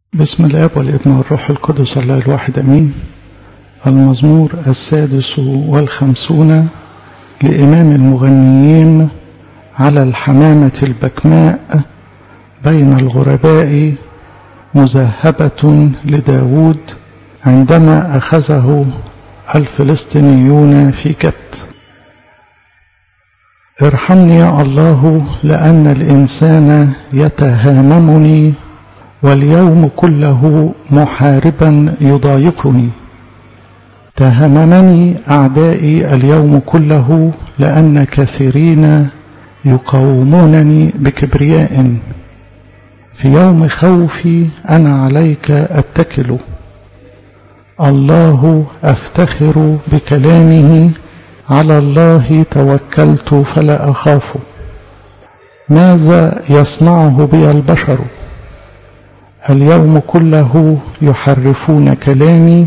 بسم الاب والابن والروح القدس الله الواحد امين المزمور السادس والخمسون لامام المغنيين على الحمامه البكماء بين الغرباء مذهبه لداود عندما اخذه الفلسطينيون في كت ارحمني يا الله لان الانسان يتهاممني واليوم كله محاربا يضايقني تهممني اعدائي اليوم كله لان كثيرين يقاومونني بكبرياء في يوم خوفي انا عليك اتكل الله افتخر بكلامه على الله توكلت فلا اخاف ماذا يصنعه بي البشر اليوم كله يحرفون كلامي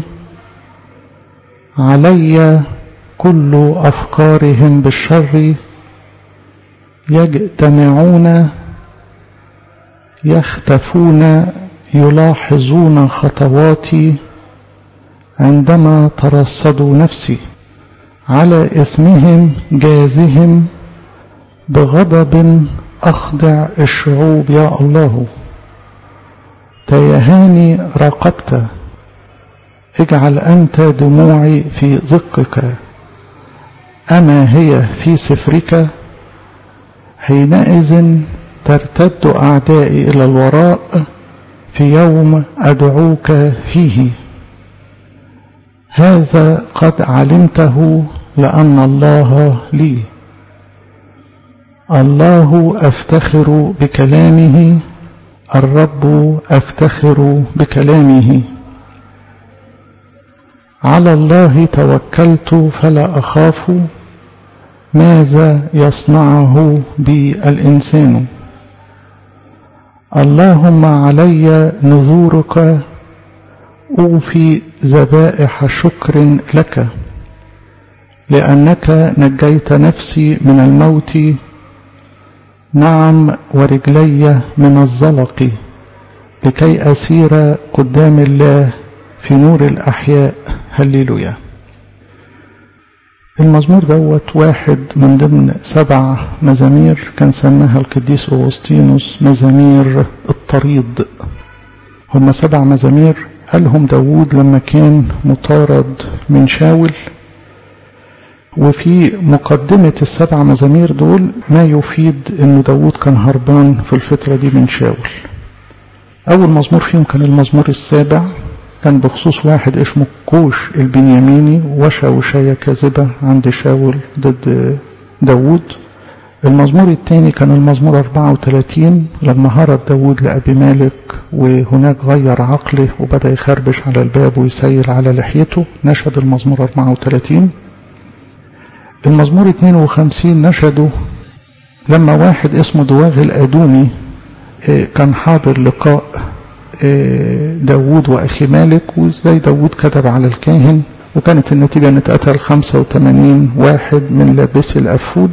علي كل افكارهم بالشر يجتمعون يختفون يلاحظون خطواتي عندما ترصدوا نفسي على اثمهم جازهم بغضب اخضع الشعوب يا الله تيهاني راقبت اجعل أنت دموعي في زقك أما هي في سفرك حينئذ ترتد أعدائي إلى الوراء في يوم أدعوك فيه هذا قد علمته لأن الله لي الله أفتخر بكلامه الرب افتخر بكلامه على الله توكلت فلا اخاف ماذا يصنعه بي الانسان اللهم علي نذورك اوفي ذبائح شكر لك لانك نجيت نفسي من الموت نعم ورجلي من الزلق لكي أسير قدام الله في نور الأحياء هللويا المزمور دوت واحد من ضمن سبع مزامير كان سماها القديس أغسطينوس مزامير الطريد هم سبع مزامير قالهم داود لما كان مطارد من شاول وفي مقدمة السبع مزامير دول ما يفيد ان داود كان هربان في الفترة دي من شاول اول مزمور فيهم كان المزمور السابع كان بخصوص واحد اسمه كوش البنياميني وشى وشاية كاذبة عند شاول ضد داود المزمور الثاني كان المزمور 34 لما هرب داود لأبي مالك وهناك غير عقله وبدأ يخربش على الباب ويسيل على لحيته نشد المزمور 34 المزمور 52 نشده لما واحد اسمه دواغ الأدومي كان حاضر لقاء داود وأخي مالك وازاي داود كتب على الكاهن وكانت النتيجة ان اتقتل 85 واحد من لابسي الأفود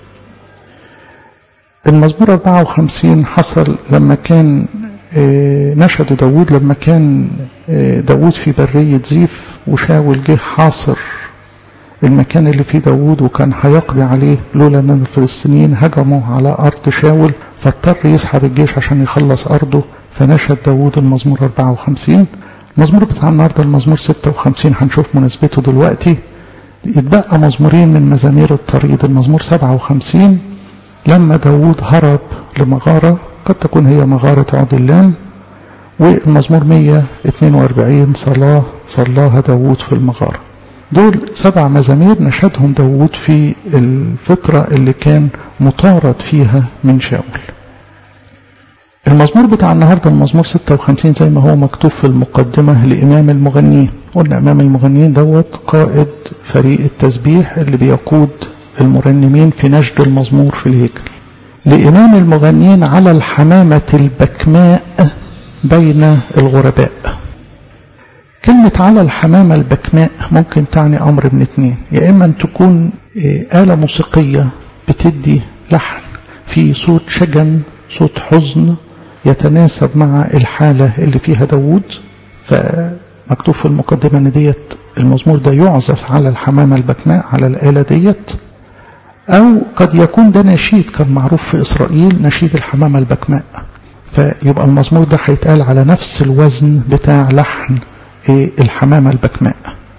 المزمور 54 حصل لما كان نشد داود لما كان داود في برية زيف وشاول جه حاصر المكان اللي فيه داوود وكان هيقضي عليه لولا ان الفلسطينيين هجموا على ارض شاول فاضطر يسحب الجيش عشان يخلص ارضه فنشد داوود المزمور 54 المزمور بتاع النهارده المزمور 56 هنشوف مناسبته دلوقتي يتبقى مزمورين من مزامير الطريد المزمور 57 لما داوود هرب لمغارة قد تكون هي مغارة عدلان والمزمور 142 صلاة صلاها داوود في المغارة دول سبع مزامير نشدهم داود في الفترة اللي كان مطارد فيها من شاول المزمور بتاع النهاردة المزمور 56 زي ما هو مكتوب في المقدمة لإمام المغنيين قلنا إمام المغنيين دوت قائد فريق التسبيح اللي بيقود المرنمين في نشد المزمور في الهيكل لإمام المغنيين على الحمامة البكماء بين الغرباء كلمة على الحمامة البكماء ممكن تعني أمر من اتنين يا إما أن تكون آلة موسيقية بتدي لحن في صوت شجن صوت حزن يتناسب مع الحالة اللي فيها داود فمكتوب في المقدمة ان ديت المزمور ده يعزف على الحمامة البكماء على الآلة ديت أو قد يكون ده نشيد كان معروف في إسرائيل نشيد الحمامة البكماء فيبقى المزمور ده هيتقال على نفس الوزن بتاع لحن الحمامة البكماء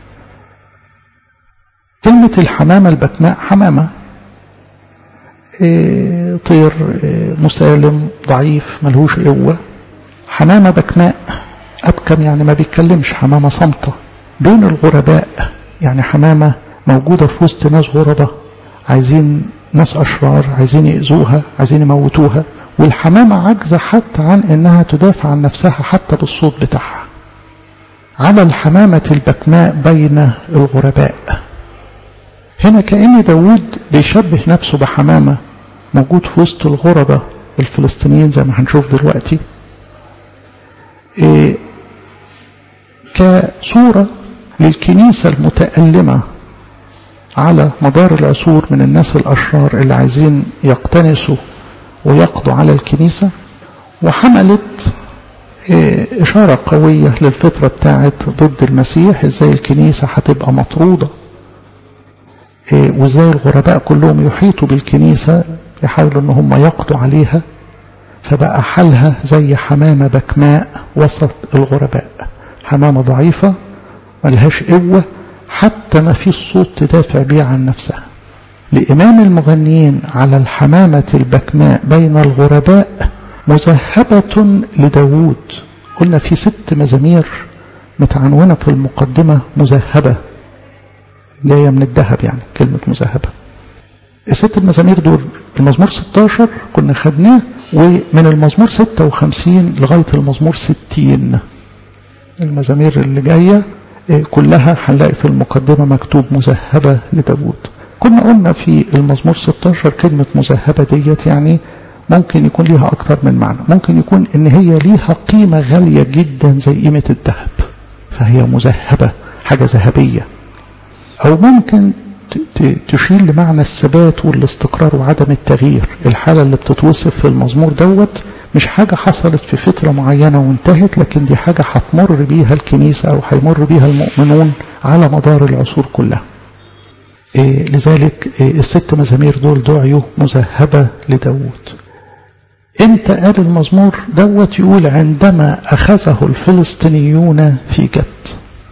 كلمة الحمامة البكماء حمامة طير مسالم ضعيف ملهوش قوة حمامة بكماء أبكم يعني ما بيتكلمش حمامة صامتة بين الغرباء يعني حمامة موجودة في وسط ناس غربة عايزين ناس أشرار عايزين يأذوها عايزين يموتوها والحمامة عاجزة حتى عن إنها تدافع عن نفسها حتى بالصوت بتاعها على الحمامة البكماء بين الغرباء هنا كأن داود بيشبه نفسه بحمامة موجود في وسط الغربة الفلسطينيين زي ما هنشوف دلوقتي إيه كصورة للكنيسة المتألمة على مدار العصور من الناس الأشرار اللي عايزين يقتنسوا ويقضوا على الكنيسة وحملت إيه إشارة قوية للفترة بتاعت ضد المسيح إزاي الكنيسة هتبقى مطرودة إيه وإزاي الغرباء كلهم يحيطوا بالكنيسة يحاولوا إن هم يقضوا عليها فبقى حالها زي حمامة بكماء وسط الغرباء حمامة ضعيفة ملهاش قوة حتى ما فيش صوت تدافع بيه عن نفسها لإمام المغنيين على الحمامة البكماء بين الغرباء مذهبة لداود قلنا في ست مزامير متعنونة في المقدمة مذهبة جاية من الذهب يعني كلمة مذهبة الست المزامير دول المزمور 16 كنا خدناه ومن المزمور 56 لغاية المزمور 60 المزامير اللي جاية كلها هنلاقي في المقدمة مكتوب مذهبة لداود كنا قلنا في المزمور 16 كلمة مذهبة ديت يعني ممكن يكون ليها أكتر من معنى ممكن يكون إن هي ليها قيمة غالية جدا زي قيمة الذهب فهي مذهبة حاجة ذهبية أو ممكن تشير لمعنى الثبات والاستقرار وعدم التغيير الحالة اللي بتتوصف في المزمور دوت مش حاجة حصلت في فترة معينة وانتهت لكن دي حاجة هتمر بيها الكنيسة أو هيمر بيها المؤمنون على مدار العصور كلها إيه لذلك إيه الست مزامير دول دعيوا مذهبة لداود امتى قال المزمور دوت يقول عندما أخذه الفلسطينيون في جت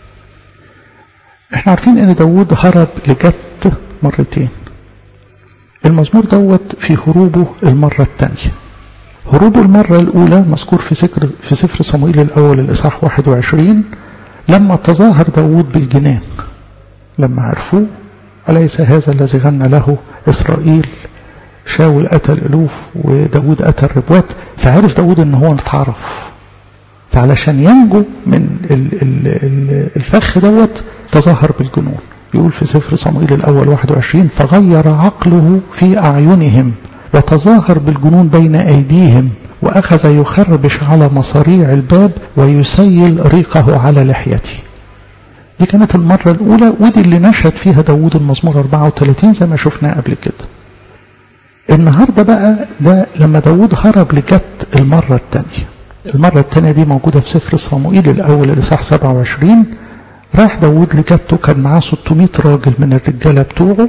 احنا عارفين ان داود هرب لجت مرتين المزمور دوت في هروبه المرة الثانية هروبه المرة الأولى مذكور في سفر في سفر صموئيل الأول الإصحاح 21 لما تظاهر داود بالجنان لما عرفوه أليس هذا الذي غنى له إسرائيل شاول قتل ألوف وداود قتل ربوات فعرف داود ان هو اتعرف فعلشان ينجو من الفخ دوت تظاهر بالجنون يقول في سفر صموئيل الأول 21 فغير عقله في أعينهم وتظاهر بالجنون بين أيديهم وأخذ يخربش على مصاريع الباب ويسيل ريقه على لحيته دي كانت المرة الأولى ودي اللي نشهد فيها داود المزمور 34 زي ما شفنا قبل كده النهاردة بقى ده لما داود هرب لجت المرة الثانية المرة الثانية دي موجودة في سفر صموئيل الأول الإصحاح 27 راح داود لجته كان معاه 600 راجل من الرجالة بتوعه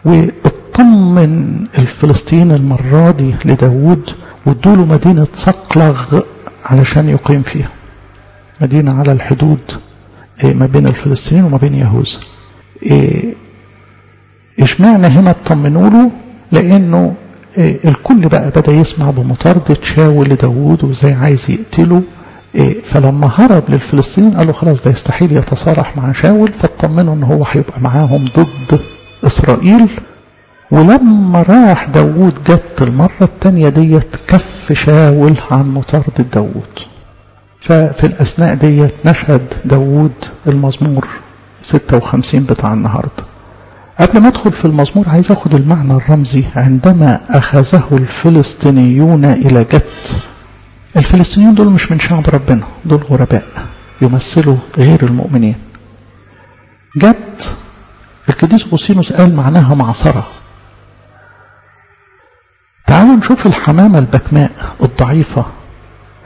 واطمن الفلسطينيين المرة دي لداود وادوله مدينة صقلغ علشان يقيم فيها مدينة على الحدود ما بين الفلسطينيين وما بين يهوذا اشمعنى هنا اطمنوا له لانه الكل بقى بدا يسمع بمطاردة شاول لداود وازاي عايز يقتله فلما هرب للفلسطينيين قالوا خلاص ده يستحيل يتصالح مع شاول فاطمنوا ان هو هيبقى معاهم ضد اسرائيل ولما راح داود جت المرة التانية ديت كف شاول عن مطاردة داود ففي الأثناء ديت نشهد داود المزمور 56 بتاع النهاردة قبل ما ادخل في المزمور عايز اخد المعنى الرمزي عندما اخذه الفلسطينيون الى جت الفلسطينيون دول مش من شعب ربنا دول غرباء يمثلوا غير المؤمنين جت القديس أوسينوس قال معناها معصرة تعالوا نشوف الحمامة البكماء الضعيفة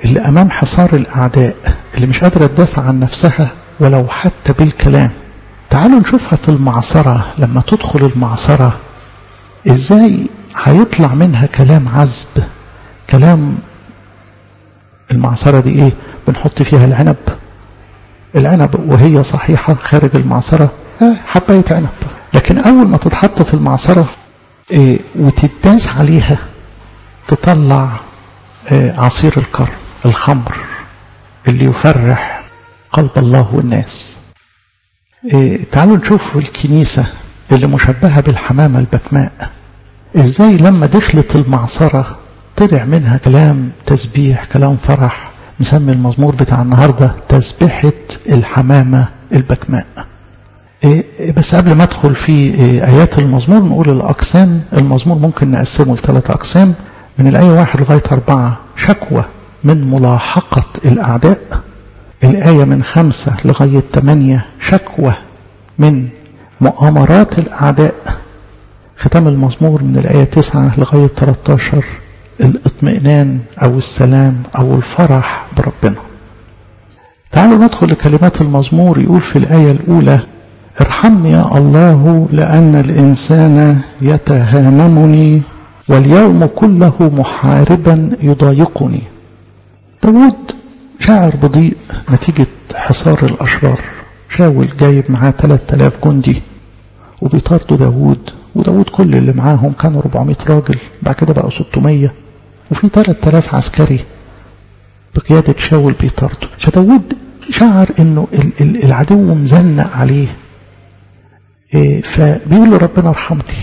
اللي أمام حصار الأعداء اللي مش قادرة تدافع عن نفسها ولو حتى بالكلام تعالوا نشوفها في المعصرة لما تدخل المعصرة ازاي هيطلع منها كلام عذب كلام المعصرة دي ايه بنحط فيها العنب العنب وهي صحيحة خارج المعصرة آه حباية عنب لكن أول ما تتحط في المعصرة إيه وتداس عليها تطلع إيه عصير الكرم الخمر اللي يفرح قلب الله والناس إيه تعالوا نشوف الكنيسة اللي مشبهة بالحمامة البكماء ازاي لما دخلت المعصرة طلع منها كلام تسبيح كلام فرح مسمي المزمور بتاع النهاردة تسبيحة الحمامة البكماء إيه بس قبل ما ادخل في إيه آيات المزمور نقول الأقسام المزمور ممكن نقسمه لثلاث أقسام من الآية واحد لغاية أربعة شكوى من ملاحقة الأعداء الآية من خمسة لغاية ثمانية شكوى من مؤامرات الأعداء ختام المزمور من الآية تسعة لغاية 13 الاطمئنان أو السلام أو الفرح بربنا تعالوا ندخل لكلمات المزمور يقول في الآية الأولى ارحمني يا الله لأن الإنسان يتهاممني واليوم كله محاربا يضايقني داود شاعر بضيء نتيجة حصار الأشرار شاول جايب معاه 3000 جندي وبيطاردوا داود وداود كل اللي معاهم كانوا 400 راجل بعد كده بقوا 600 وفي 3000 عسكري بقيادة شاول بيطاردوا فداود شعر انه العدو مزنق عليه فبيقول له ربنا ارحمني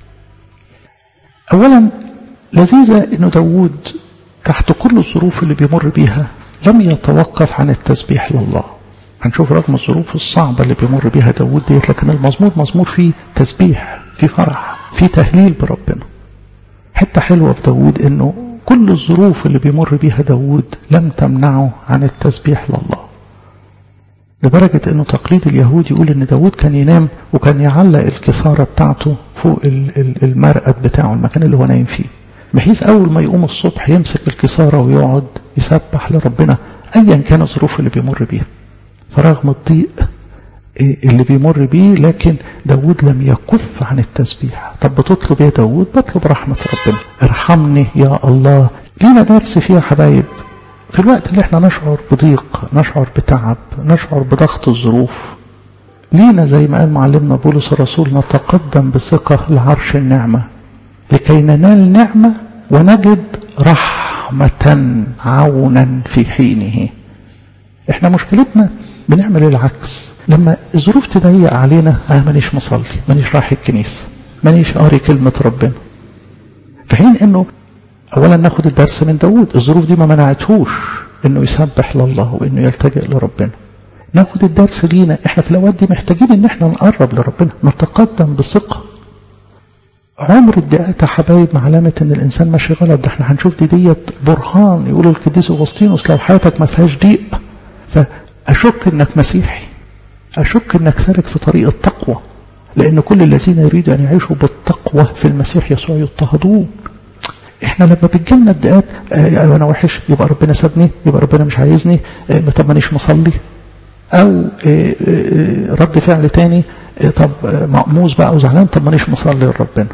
اولا لذيذة انه داود تحت كل الظروف اللي بيمر بيها لم يتوقف عن التسبيح لله هنشوف رغم الظروف الصعبة اللي بيمر بيها داود ديت لكن المزمور مزمور فيه تسبيح فيه فرح فيه تهليل بربنا حتة حلوة في داود انه كل الظروف اللي بيمر بيها داود لم تمنعه عن التسبيح لله لدرجة انه تقليد اليهود يقول ان داود كان ينام وكان يعلق الكسارة بتاعته فوق المرقد بتاعه المكان اللي هو نايم فيه بحيث اول ما يقوم الصبح يمسك الكسارة ويقعد يسبح لربنا ايا كان الظروف اللي بيمر بيها فرغم الضيق اللي بيمر بيه لكن داود لم يكف عن التسبيح طب بتطلب يا داود بطلب رحمة ربنا ارحمني يا الله لينا درس فيها حبايب في الوقت اللي احنا نشعر بضيق نشعر بتعب نشعر بضغط الظروف لينا زي ما قال معلمنا بولس الرسول نتقدم بثقة لعرش النعمة لكي ننال نعمة ونجد رحمة عونا في حينه احنا مشكلتنا بنعمل العكس لما الظروف تضيق علينا اه مانيش مصلي مانيش رايح الكنيسة مانيش قاري كلمة ربنا في حين انه اولا ناخد الدرس من داود الظروف دي ما منعتهوش انه يسبح لله وانه يلتجئ لربنا ناخد الدرس لينا احنا في الاوقات دي محتاجين ان احنا نقرب لربنا نتقدم بثقة عمر الدقات يا حبايب مع علامة ان الانسان ماشي غلط ده احنا هنشوف دي ديت برهان يقول القديس اغسطينوس لو حياتك ما فيهاش ضيق فاشك انك مسيحي اشك انك سالك في طريق التقوى لان كل الذين يريدوا ان يعيشوا بالتقوى في المسيح يسوع يضطهدون احنا لما بتجيلنا الدقات اه انا وحش يبقى ربنا سابني يبقى ربنا مش عايزني اه طب مانيش مصلي او اه رد فعل تاني طب مقموز بقى وزعلان طب مانيش مصلي لربنا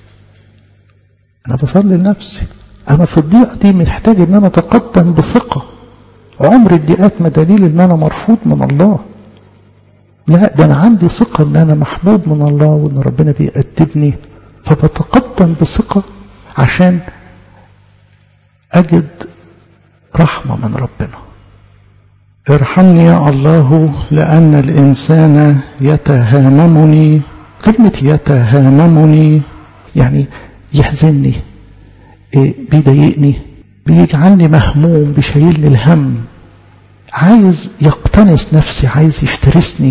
انا بصلي لنفسي انا في الضيقه دي محتاج ان انا اتقدم بثقه عمر الضيقات ما دليل ان انا مرفوض من الله لا ده انا عندي ثقه ان انا محبوب من الله وان ربنا بيأدبني فبتقدم بثقه عشان أجد رحمة من ربنا ارحمني يا الله لأن الإنسان يتهاممني كلمة يتهاممني يعني يحزنني بيضايقني بيجعلني مهموم بيشيلني الهم عايز يقتنص نفسي عايز يفترسني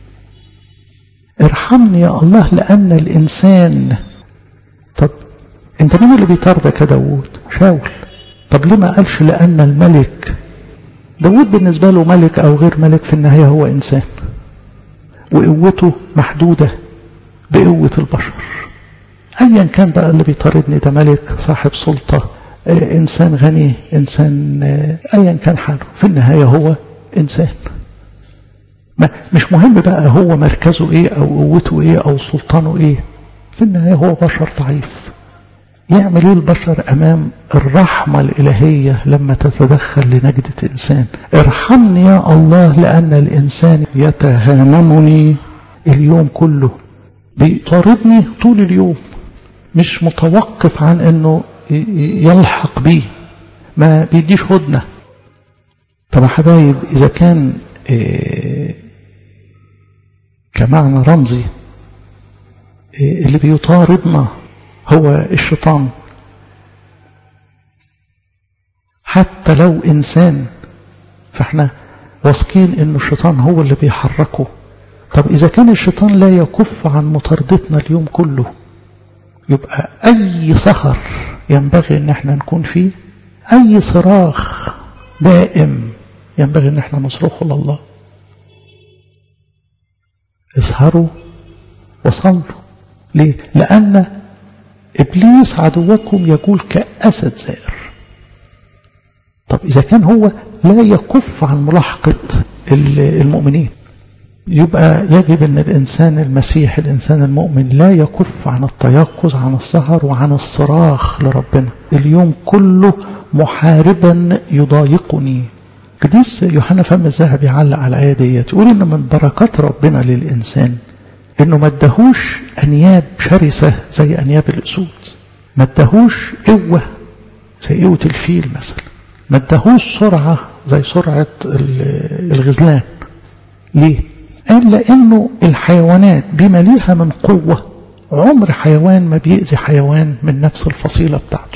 ارحمني يا الله لأن الإنسان طب انت مين اللي بيطاردك يا داوود شاول طب ليه ما قالش لأن الملك داوود بالنسبة له ملك أو غير ملك في النهاية هو إنسان وقوته محدودة بقوة البشر أيا كان بقى اللي بيطاردني ده ملك صاحب سلطة إنسان غني إنسان أيا كان حاله في النهاية هو إنسان ما مش مهم بقى هو مركزه إيه أو قوته إيه أو سلطانه إيه في النهاية هو بشر ضعيف يعمل ايه البشر امام الرحمة الالهية لما تتدخل لنجدة انسان ارحمني يا الله لان الانسان يتهاممني اليوم كله بيطاردني طول اليوم مش متوقف عن انه يلحق بيه ما بيديش هدنة طب يا حبايب اذا كان إيه كمعنى رمزي إيه اللي بيطاردنا هو الشيطان حتى لو إنسان فاحنا واثقين إنه الشيطان هو اللي بيحركه طب إذا كان الشيطان لا يكف عن مطاردتنا اليوم كله يبقى أي سهر ينبغي إن احنا نكون فيه أي صراخ دائم ينبغي إن احنا نصرخه لله اسهروا وصلوا ليه؟ لأن إبليس عدوكم يقول كأسد زائر طب إذا كان هو لا يكف عن ملاحقة المؤمنين يبقى يجب أن الإنسان المسيح الإنسان المؤمن لا يكف عن التيقظ عن السهر وعن الصراخ لربنا اليوم كله محاربا يضايقني قديس يوحنا فم الذهب يعلق على الآية ديت يقول إن من بركات ربنا للإنسان انه ما ادهوش انياب شرسة زي انياب الاسود ما ادهوش قوة زي قوة الفيل مثلا ما ادهوش سرعة زي سرعة الغزلان ليه قال لانه الحيوانات بما ليها من قوة عمر حيوان ما بيأذي حيوان من نفس الفصيلة بتاعته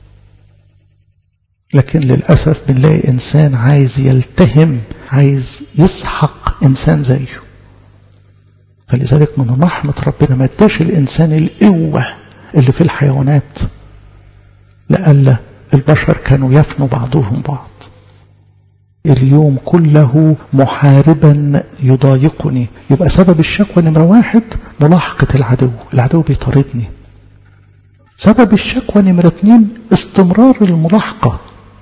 لكن للأسف بنلاقي إنسان عايز يلتهم عايز يسحق إنسان زيه فلذلك من رحمة ربنا ما اداش الإنسان القوة اللي في الحيوانات لألا البشر كانوا يفنوا بعضهم بعض اليوم كله محاربا يضايقني يبقى سبب الشكوى نمرة واحد ملاحقة العدو العدو بيطاردني سبب الشكوى نمرة اتنين استمرار الملاحقة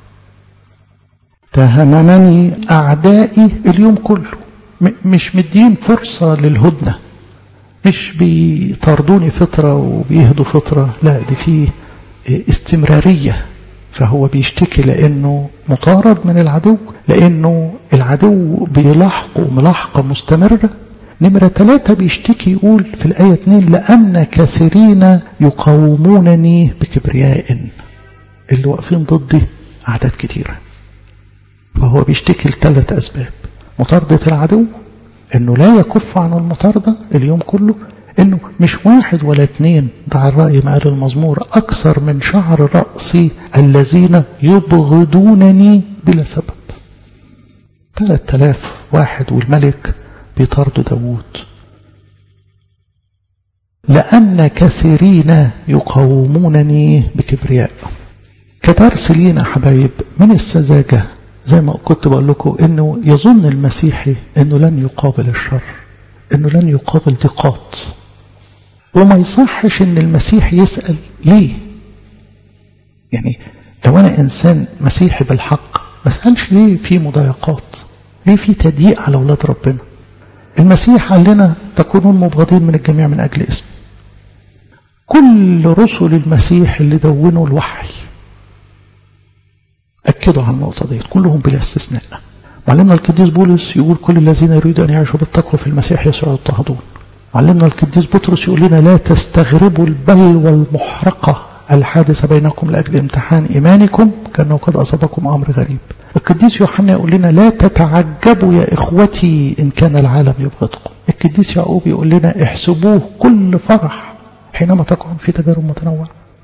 تهممني أعدائي اليوم كله مش مدين فرصة للهدنة مش بيطاردوني فترة وبيهدوا فترة لا دي فيه استمرارية فهو بيشتكي لأنه مطارد من العدو لأنه العدو بيلاحقه ملاحقة مستمرة نمرة ثلاثة بيشتكي يقول في الآية 2 لأن كثيرين يقاومونني بكبرياء اللي واقفين ضدي أعداد كتيرة فهو بيشتكي لثلاث أسباب مطاردة العدو انه لا يكف عن المطاردة اليوم كله انه مش واحد ولا اتنين ده الرأي ما قال المزمور اكثر من شعر رأسي الذين يبغضونني بلا سبب ثلاث آلاف واحد والملك بيطاردوا داوود لأن كثيرين يقاومونني بكبرياء كدرس لينا حبايب من السذاجة زي ما كنت بقول لكم انه يظن المسيحي انه لن يقابل الشر انه لن يقابل ضيقات وما يصحش ان المسيح يسأل ليه يعني لو انا انسان مسيحي بالحق ما اسالش ليه في مضايقات ليه في تضييق على اولاد ربنا المسيح قال لنا تكونون مبغضين من الجميع من اجل اسم كل رسل المسيح اللي دونوا الوحي أكدوا على النقطة دي كلهم بلا استثناء معلمنا القديس بولس يقول كل الذين يريدوا أن يعيشوا بالتقوى في المسيح يسوع يضطهدون معلمنا القديس بطرس يقول لنا لا تستغربوا البلوى المحرقة الحادثة بينكم لأجل امتحان إيمانكم كأنه قد أصابكم أمر غريب القديس يوحنا يقول لنا لا تتعجبوا يا إخوتي إن كان العالم يبغضكم القديس يعقوب يقول لنا احسبوه كل فرح حينما تقعون في تجارب متنوعة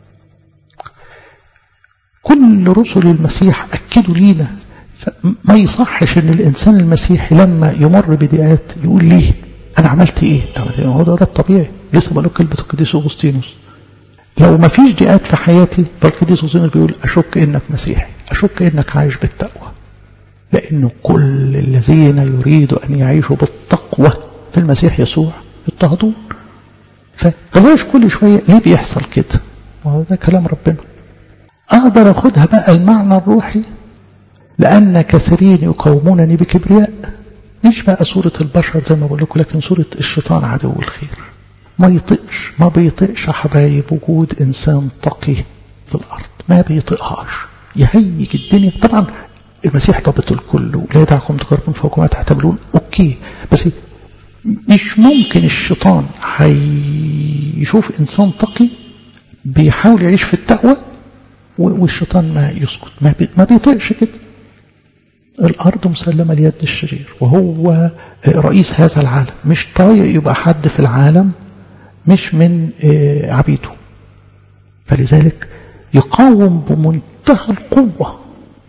كل رسل المسيح أكدوا لينا ما يصحش ان الانسان المسيحي لما يمر بضيقات يقول ليه انا عملت ايه هو ده, ده الطبيعي لسه بقول كلمه القديس اغسطينوس لو ما فيش ضيقات في حياتي فالقديس اغسطينوس بيقول اشك انك مسيحي اشك انك عايش بالتقوى لانه كل الذين يريدوا ان يعيشوا بالتقوى في المسيح يسوع يضطهدون فبلاش كل شويه ليه بيحصل كده وهو ده كلام ربنا أقدر أخدها بقى المعنى الروحي لأن كثيرين يقومونني بكبرياء مش بقى صورة البشر زي ما بقول لكم لكن صورة الشيطان عدو الخير ما يطقش ما بيطقش يا حبايب وجود إنسان تقي في الأرض ما بيطقهاش يهيج الدنيا طبعا المسيح ضابط الكل ولا يدعكم تجربون فوق ما تعتبرون أوكي بس مش ممكن الشيطان هيشوف إنسان تقي بيحاول يعيش في التقوى والشيطان ما يسكت ما, بي ما بيطيقش كده الأرض مسلمة ليد الشرير وهو رئيس هذا العالم مش طايق يبقى حد في العالم مش من عبيده فلذلك يقاوم بمنتهى القوة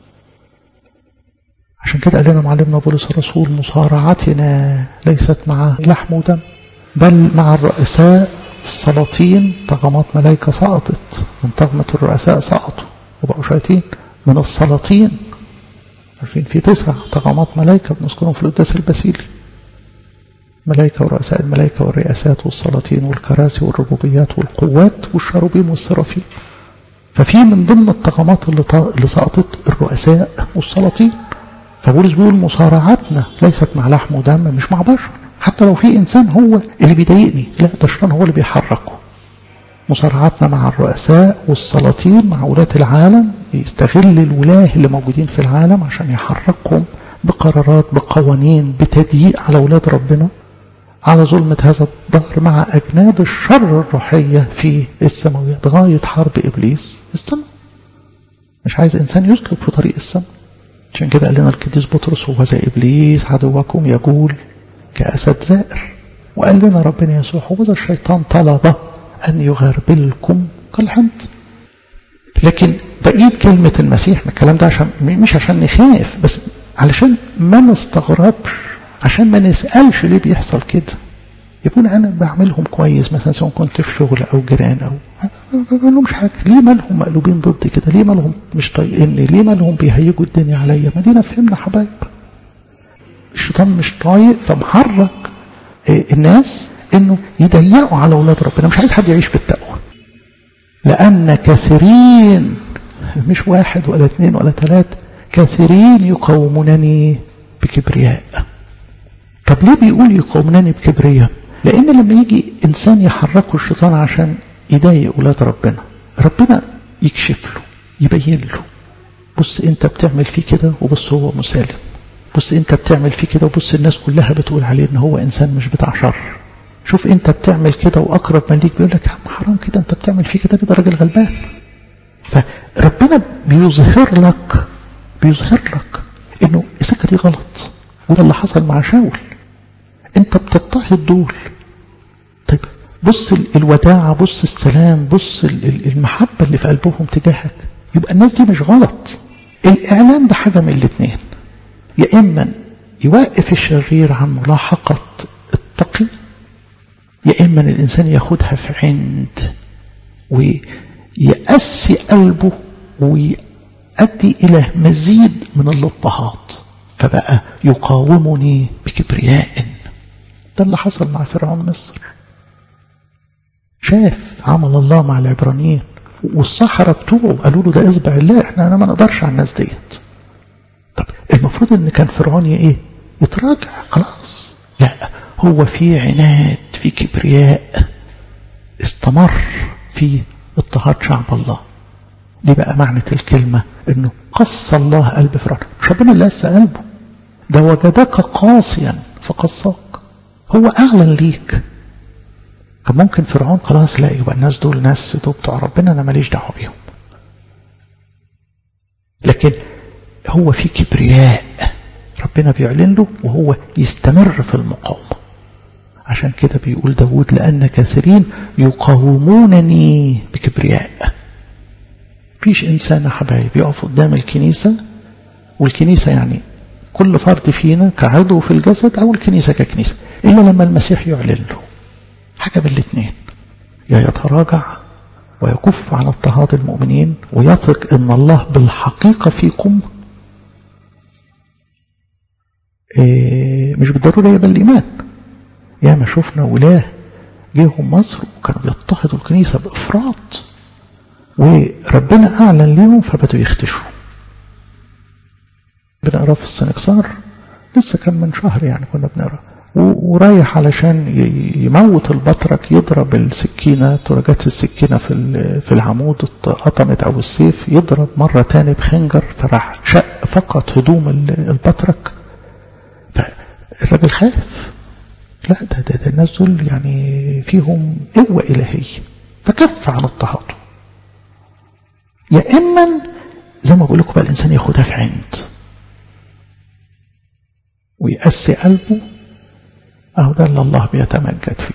عشان كده قال لنا معلمنا بولس الرسول مصارعتنا ليست مع لحم ودم بل مع الرؤساء السلاطين طغمات ملائكة سقطت من طغمة الرؤساء سقطوا وبقوا شياطين من السلاطين عارفين في تسع طغمات ملائكة بنذكرهم في القداس البسيلي ملائكة ورؤساء الملائكة والرئاسات والسلاطين والكراسي والربوبيات والقوات والشروبيم والسرافين ففي من ضمن الطغمات اللي, اللي سقطت الرؤساء والسلاطين فبولس بيقول مصارعتنا ليست مع لحم ودم مش مع بشر حتى لو في إنسان هو اللي بيضايقني لا ده الشيطان هو اللي بيحركه مصارعتنا مع الرؤساء والسلاطين مع ولاة العالم يستغل الولاه اللي موجودين في العالم عشان يحركهم بقرارات بقوانين بتضييق على ولاد ربنا على ظلمة هذا الظهر مع أجناد الشر الروحية في السماويات غاية حرب إبليس السماء مش عايز إنسان يسلك في طريق السماء عشان كده قال لنا القديس بطرس وهو زي إبليس عدوكم يقول كأسد زائر وقال لنا ربنا يسوع وذا الشيطان طلب أن يغربلكم كالحمض لكن بقيت كلمة المسيح من الكلام ده عشان مش عشان نخاف بس علشان ما نستغربش عشان ما نسألش ليه بيحصل كده يكون أنا بعملهم كويس مثلا سواء كنت في شغل أو جيران أو ما لهمش حاجة ليه مالهم مقلوبين ضدي كده ليه مالهم مش طايقيني ليه مالهم بيهيجوا الدنيا عليا ما دينا فهمنا حبايب الشيطان مش طايق فمحرك الناس انه يضيقوا على اولاد ربنا مش عايز حد يعيش بالتقوى لان كثيرين مش واحد ولا اثنين ولا ثلاثة كثيرين يقومونني بكبرياء طب ليه بيقول يقومونني بكبرياء لان لما يجي انسان يحركه الشيطان عشان يضايق اولاد ربنا ربنا يكشف له يبين له بص انت بتعمل فيه كده وبص هو مسالم بص انت بتعمل فيه كده وبص الناس كلها بتقول عليه ان هو انسان مش بتاع شر شوف انت بتعمل كده واقرب من ليك بيقول لك يا عم حرام كده انت بتعمل فيه كده كده راجل غلبان فربنا بيظهر لك بيظهر لك انه السكه دي غلط وده اللي حصل مع شاول انت بتضطهد دول طيب بص الوداعة بص السلام بص المحبة اللي في قلبهم تجاهك يبقى الناس دي مش غلط الإعلان ده حاجة من الاثنين يا إما يوقف الشرير عن ملاحقة التقي يا إما الإنسان ياخدها في عند ويأسي قلبه ويؤدي إلى مزيد من الاضطهاد فبقى يقاومني بكبرياء ده اللي حصل مع فرعون مصر شاف عمل الله مع العبرانيين والصحراء بتوعه قالوا له ده اصبع الله احنا انا ما نقدرش على الناس ديت طب المفروض ان كان فرعون ايه يتراجع خلاص لا هو في عناد في كبرياء استمر في اضطهاد شعب الله دي بقى معنى الكلمة انه قص الله قلب فرعون مش ربنا اللي قسى قلبه ده وجدك قاسيا فقصاك هو اعلن ليك كان ممكن فرعون خلاص لا يبقى الناس دول ناس دول بتوع ربنا انا ماليش دعوه بيهم لكن هو في كبرياء ربنا بيعلن له وهو يستمر في المقاومه عشان كده بيقول داود لأن كثيرين يقاومونني بكبرياء فيش إنسان يا حبايب يقف قدام الكنيسة والكنيسة يعني كل فرد فينا كعضو في الجسد أو الكنيسة ككنيسة إلا لما المسيح يعلن له حاجة من الاثنين يا يتراجع ويكف عن اضطهاد المؤمنين ويثق ان الله بالحقيقة فيكم إيه مش بالضرورة يبقى الإيمان يا ما شفنا ولاه جيهم مصر وكانوا بيضطهدوا الكنيسة بإفراط وربنا أعلن ليهم فبدوا يختشوا بنقرا في السنكسار لسه كان من شهر يعني كنا بنقرا ورايح علشان يموت البطرك يضرب السكينة ترجات السكينة في في العمود قطمت أو السيف يضرب مرة تاني بخنجر فراح شق فقط هدوم البطرك فالراجل خاف لا ده, ده, ده الناس دول يعني فيهم قوة إلهية فكف عن اضطهاده يا إما زي ما بقول لكم بقى الإنسان ياخدها في عند ويقسي قلبه أهو ده اللي الله بيتمجد فيه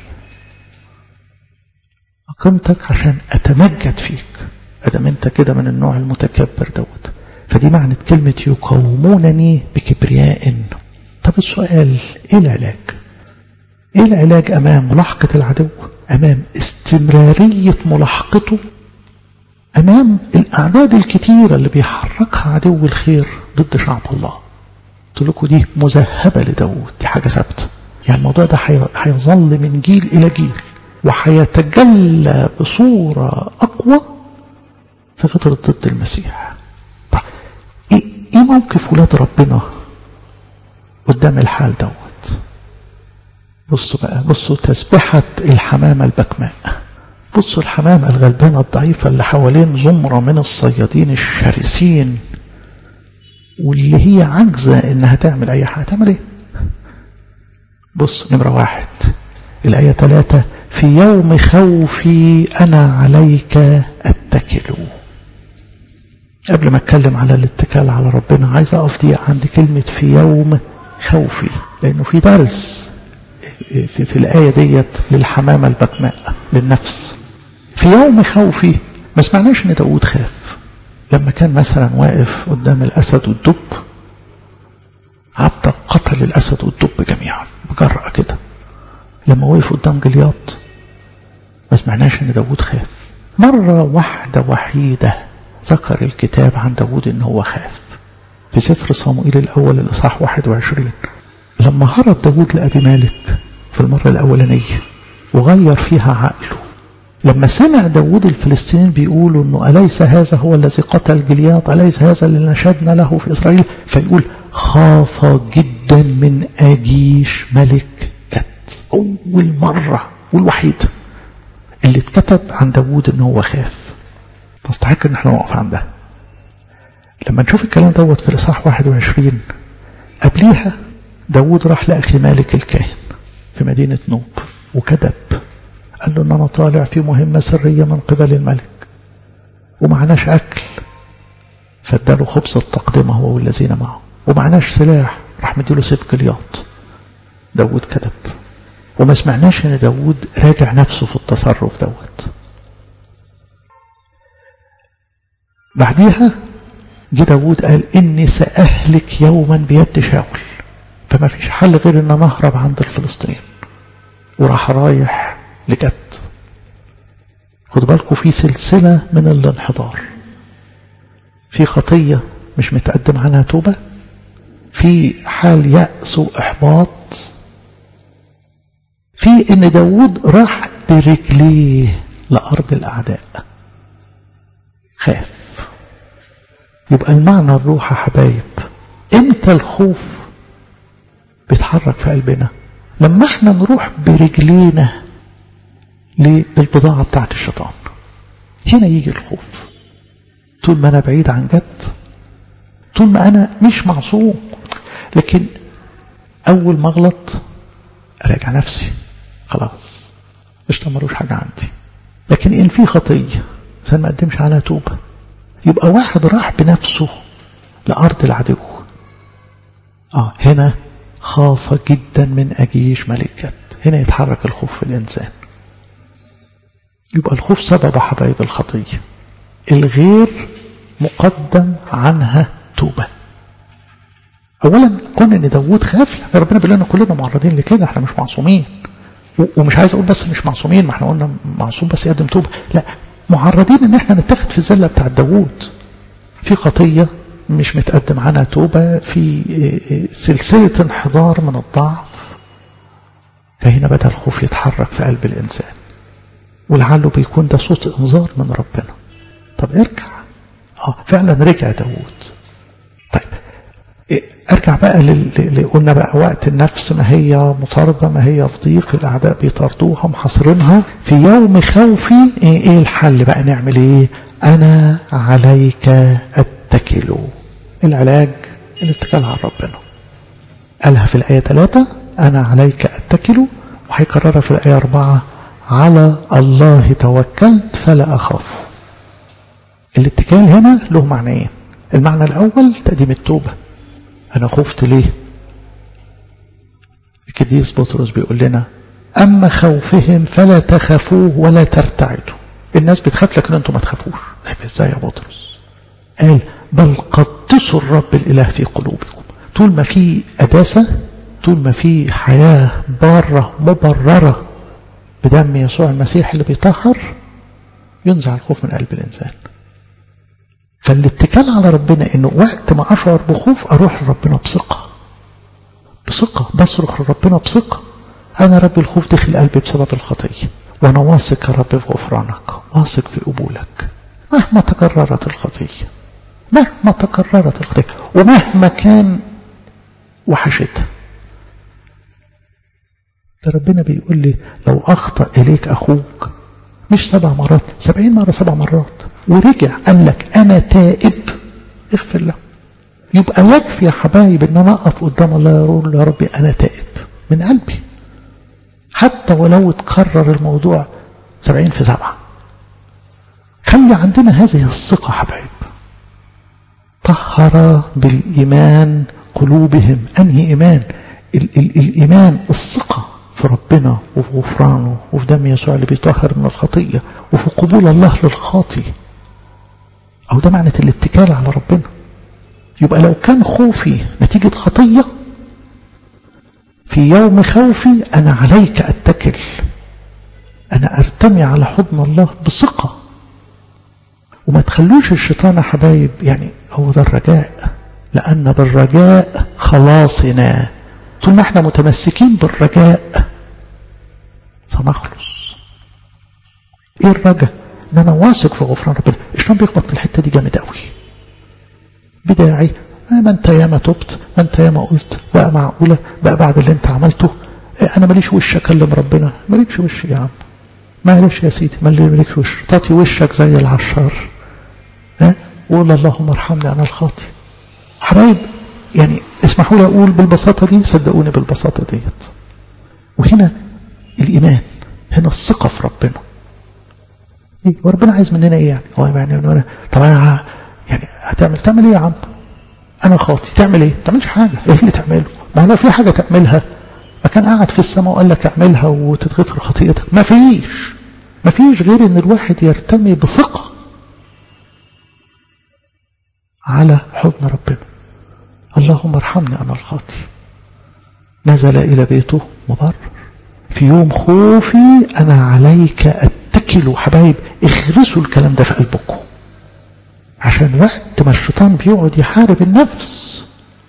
أقمتك عشان أتمجد فيك أدام أنت كده من النوع المتكبر دوت فدي معنى كلمة يقومونني بكبرياء طب السؤال إيه العلاج إيه العلاج أمام ملاحقة العدو أمام استمرارية ملاحقته أمام الأعداد الكتيرة اللي بيحركها عدو الخير ضد شعب الله قلت لكم دي مذهبة لداود دي حاجة ثابته يعني الموضوع ده هيظل من جيل إلى جيل وهيتجلى بصورة أقوى في فترة ضد المسيح طيب إيه, إيه موقف ولاد ربنا قدام الحال دوت بصوا بقى بصوا تسبحة الحمامة البكماء بصوا الحمامة الغلبانة الضعيفة اللي حوالين زمرة من الصيادين الشرسين واللي هي عاجزة انها تعمل اي حاجة تعمل ايه بص نمرة واحد الآية ثلاثة في يوم خوفي أنا عليك أتكل قبل ما أتكلم على الاتكال على ربنا عايز أقف دي عند كلمة في يوم خوفي لأنه في درس في, في الآية ديت للحمامة البكماء للنفس في يوم خوفي ما سمعناش ان داود خاف لما كان مثلا واقف قدام الأسد والدب عبد قتل الأسد والدب جميعا بجرأة كده لما وقف قدام جلياط ما سمعناش ان داود خاف مرة واحدة وحيدة ذكر الكتاب عن داود ان هو خاف في سفر صموئيل الأول الإصحاح 21 لما هرب داود لأبي مالك في المرة الأولانية وغير فيها عقله لما سمع داود الفلسطينيين بيقولوا انه أليس هذا هو الذي قتل جلياط أليس هذا اللي نشدنا له في إسرائيل فيقول خاف جدا من أجيش ملك كت أول مرة والوحيدة اللي اتكتب عن داود انه هو خاف تستحق ان احنا نقف عندها لما نشوف الكلام دوت في الإصحاح 21 قبليها داود راح لأخي مالك الكاهن في مدينة نوب وكذب قال له ان انا طالع في مهمة سرية من قبل الملك ومعناش اكل فاداله خبز التقدمة هو والذين معه ومعناش سلاح راح مديله سيف جلياط داود كذب وما سمعناش ان داود راجع نفسه في التصرف دوت بعديها جه داود قال اني ساهلك يوما بيد شاول فما فيش حل غير ان انا اهرب عند الفلسطينيين وراح رايح لجد خدوا بالكم في سلسلة من الانحدار في خطية مش متقدم عنها توبة في حال يأس وإحباط في إن داود راح برجليه لأرض الأعداء خاف يبقى المعنى الروح يا حبايب امتى الخوف بيتحرك في قلبنا لما احنا نروح برجلينا للبضاعة بتاعت الشيطان هنا يجي الخوف طول ما أنا بعيد عن جد طول ما أنا مش معصوم لكن أول ما أغلط أراجع نفسي خلاص مش تمروش حاجة عندي لكن إن في خطية إنسان ما قدمش عليها توبة يبقى واحد راح بنفسه لأرض العدو آه هنا خاف جدا من أجيش ملكة هنا يتحرك الخوف في الإنسان يبقى الخوف سبب حبايب الخطية الغير مقدم عنها توبة أولا كون إن داوود خاف يعني ربنا بيقول لنا كلنا معرضين لكده احنا مش معصومين ومش عايز أقول بس مش معصومين ما احنا قلنا معصوم بس يقدم توبة لا معرضين إن احنا نتاخد في الزلة بتاع داوود في خطية مش متقدم عنها توبة في سلسلة انحدار من الضعف فهنا بدأ الخوف يتحرك في قلب الإنسان ولعله بيكون ده صوت انذار من ربنا طب ارجع اه فعلا رجع داود طيب ارجع بقى اللي قلنا بقى وقت النفس ما هي مطاردة ما هي في ضيق الأعداء بيطاردوها محاصرينها في يوم خوفي ايه, ايه الحل بقى نعمل ايه أنا عليك أتكل العلاج الاتكال على ربنا قالها في الآية 3 أنا عليك أتكل وهيكررها في الآية 4 على الله توكلت فلا أخاف الاتكال هنا له معنيين المعنى الأول تقديم التوبة أنا خفت ليه القديس بطرس بيقول لنا أما خوفهم فلا تخافوه ولا ترتعدوا الناس بتخاف لكن أنتم ما تخافوش ازاي يا بطرس قال بل قدسوا الرب الإله في قلوبكم طول ما في أداسة طول ما في حياة بارة مبررة بدم يسوع المسيح اللي بيطهر ينزع الخوف من قلب الإنسان فالاتكال على ربنا انه وقت ما اشعر بخوف اروح لربنا بثقه بثقه بصرخ لربنا بثقه انا رب الخوف دخل قلبي بسبب الخطيه وانا واثق يا رب في غفرانك واثق في قبولك مهما تكررت الخطيه مهما تكررت الخطيه ومهما كان وحشتها ده ربنا بيقول لي لو اخطا اليك اخوك مش سبع مرات سبعين مرة سبع مرات ورجع قال لك أنا تائب اغفر له يبقى يكفي يا حبايب ان انا اقف قدام الله اقول يا ربي انا تائب من قلبي حتى ولو اتكرر الموضوع سبعين في سبعة خلي عندنا هذه الثقة حبايب طهر بالإيمان قلوبهم أنهي إيمان ال ال الإيمان الثقة في ربنا وفي غفرانه وفي دم يسوع اللي بيطهر من الخطية وفي قبول الله للخاطي أو ده معنى الاتكال على ربنا يبقى لو كان خوفي نتيجة خطية في يوم خوفي أنا عليك أتكل أنا أرتمي على حضن الله بثقة وما تخلوش الشيطان يا حبايب يعني هو ده الرجاء لأن بالرجاء خلاصنا طول ما احنا متمسكين بالرجاء سنخلص ايه الرجاء ان انا واثق في غفران ربنا الشيطان بيخبط في الحته دي جامد قوي بداعي ما انت ياما تبت ما انت ياما قلت بقى معقوله بقى بعد اللي انت عملته انا ماليش وش اكلم ربنا مالكش وش يا عم معلش يا سيدي مالكش وش تعطي وشك زي العشار ها قول اللهم ارحمني انا الخاطي حبايب يعني اسمحوا لي اقول بالبساطه دي صدقوني بالبساطه ديت وهنا الايمان هنا الثقه في ربنا ايه وربنا عايز مننا ايه يعني هو يعني أنا طب انا يعني هتعمل تعمل ايه يا عم انا خاطي تعمل ايه ما تعملش حاجه ايه اللي تعمله ما لو في حاجه تعملها ما كان قاعد في السماء وقال لك اعملها وتتغفر خطيئتك ما فيش ما فيش غير ان الواحد يرتمي بثقه على حضن ربنا اللهم ارحمني انا الخاطي نزل الى بيته مبرر في يوم خوفي انا عليك اتكلوا حبايب اخرسوا الكلام ده في قلبكم عشان وقت ما الشيطان بيقعد يحارب النفس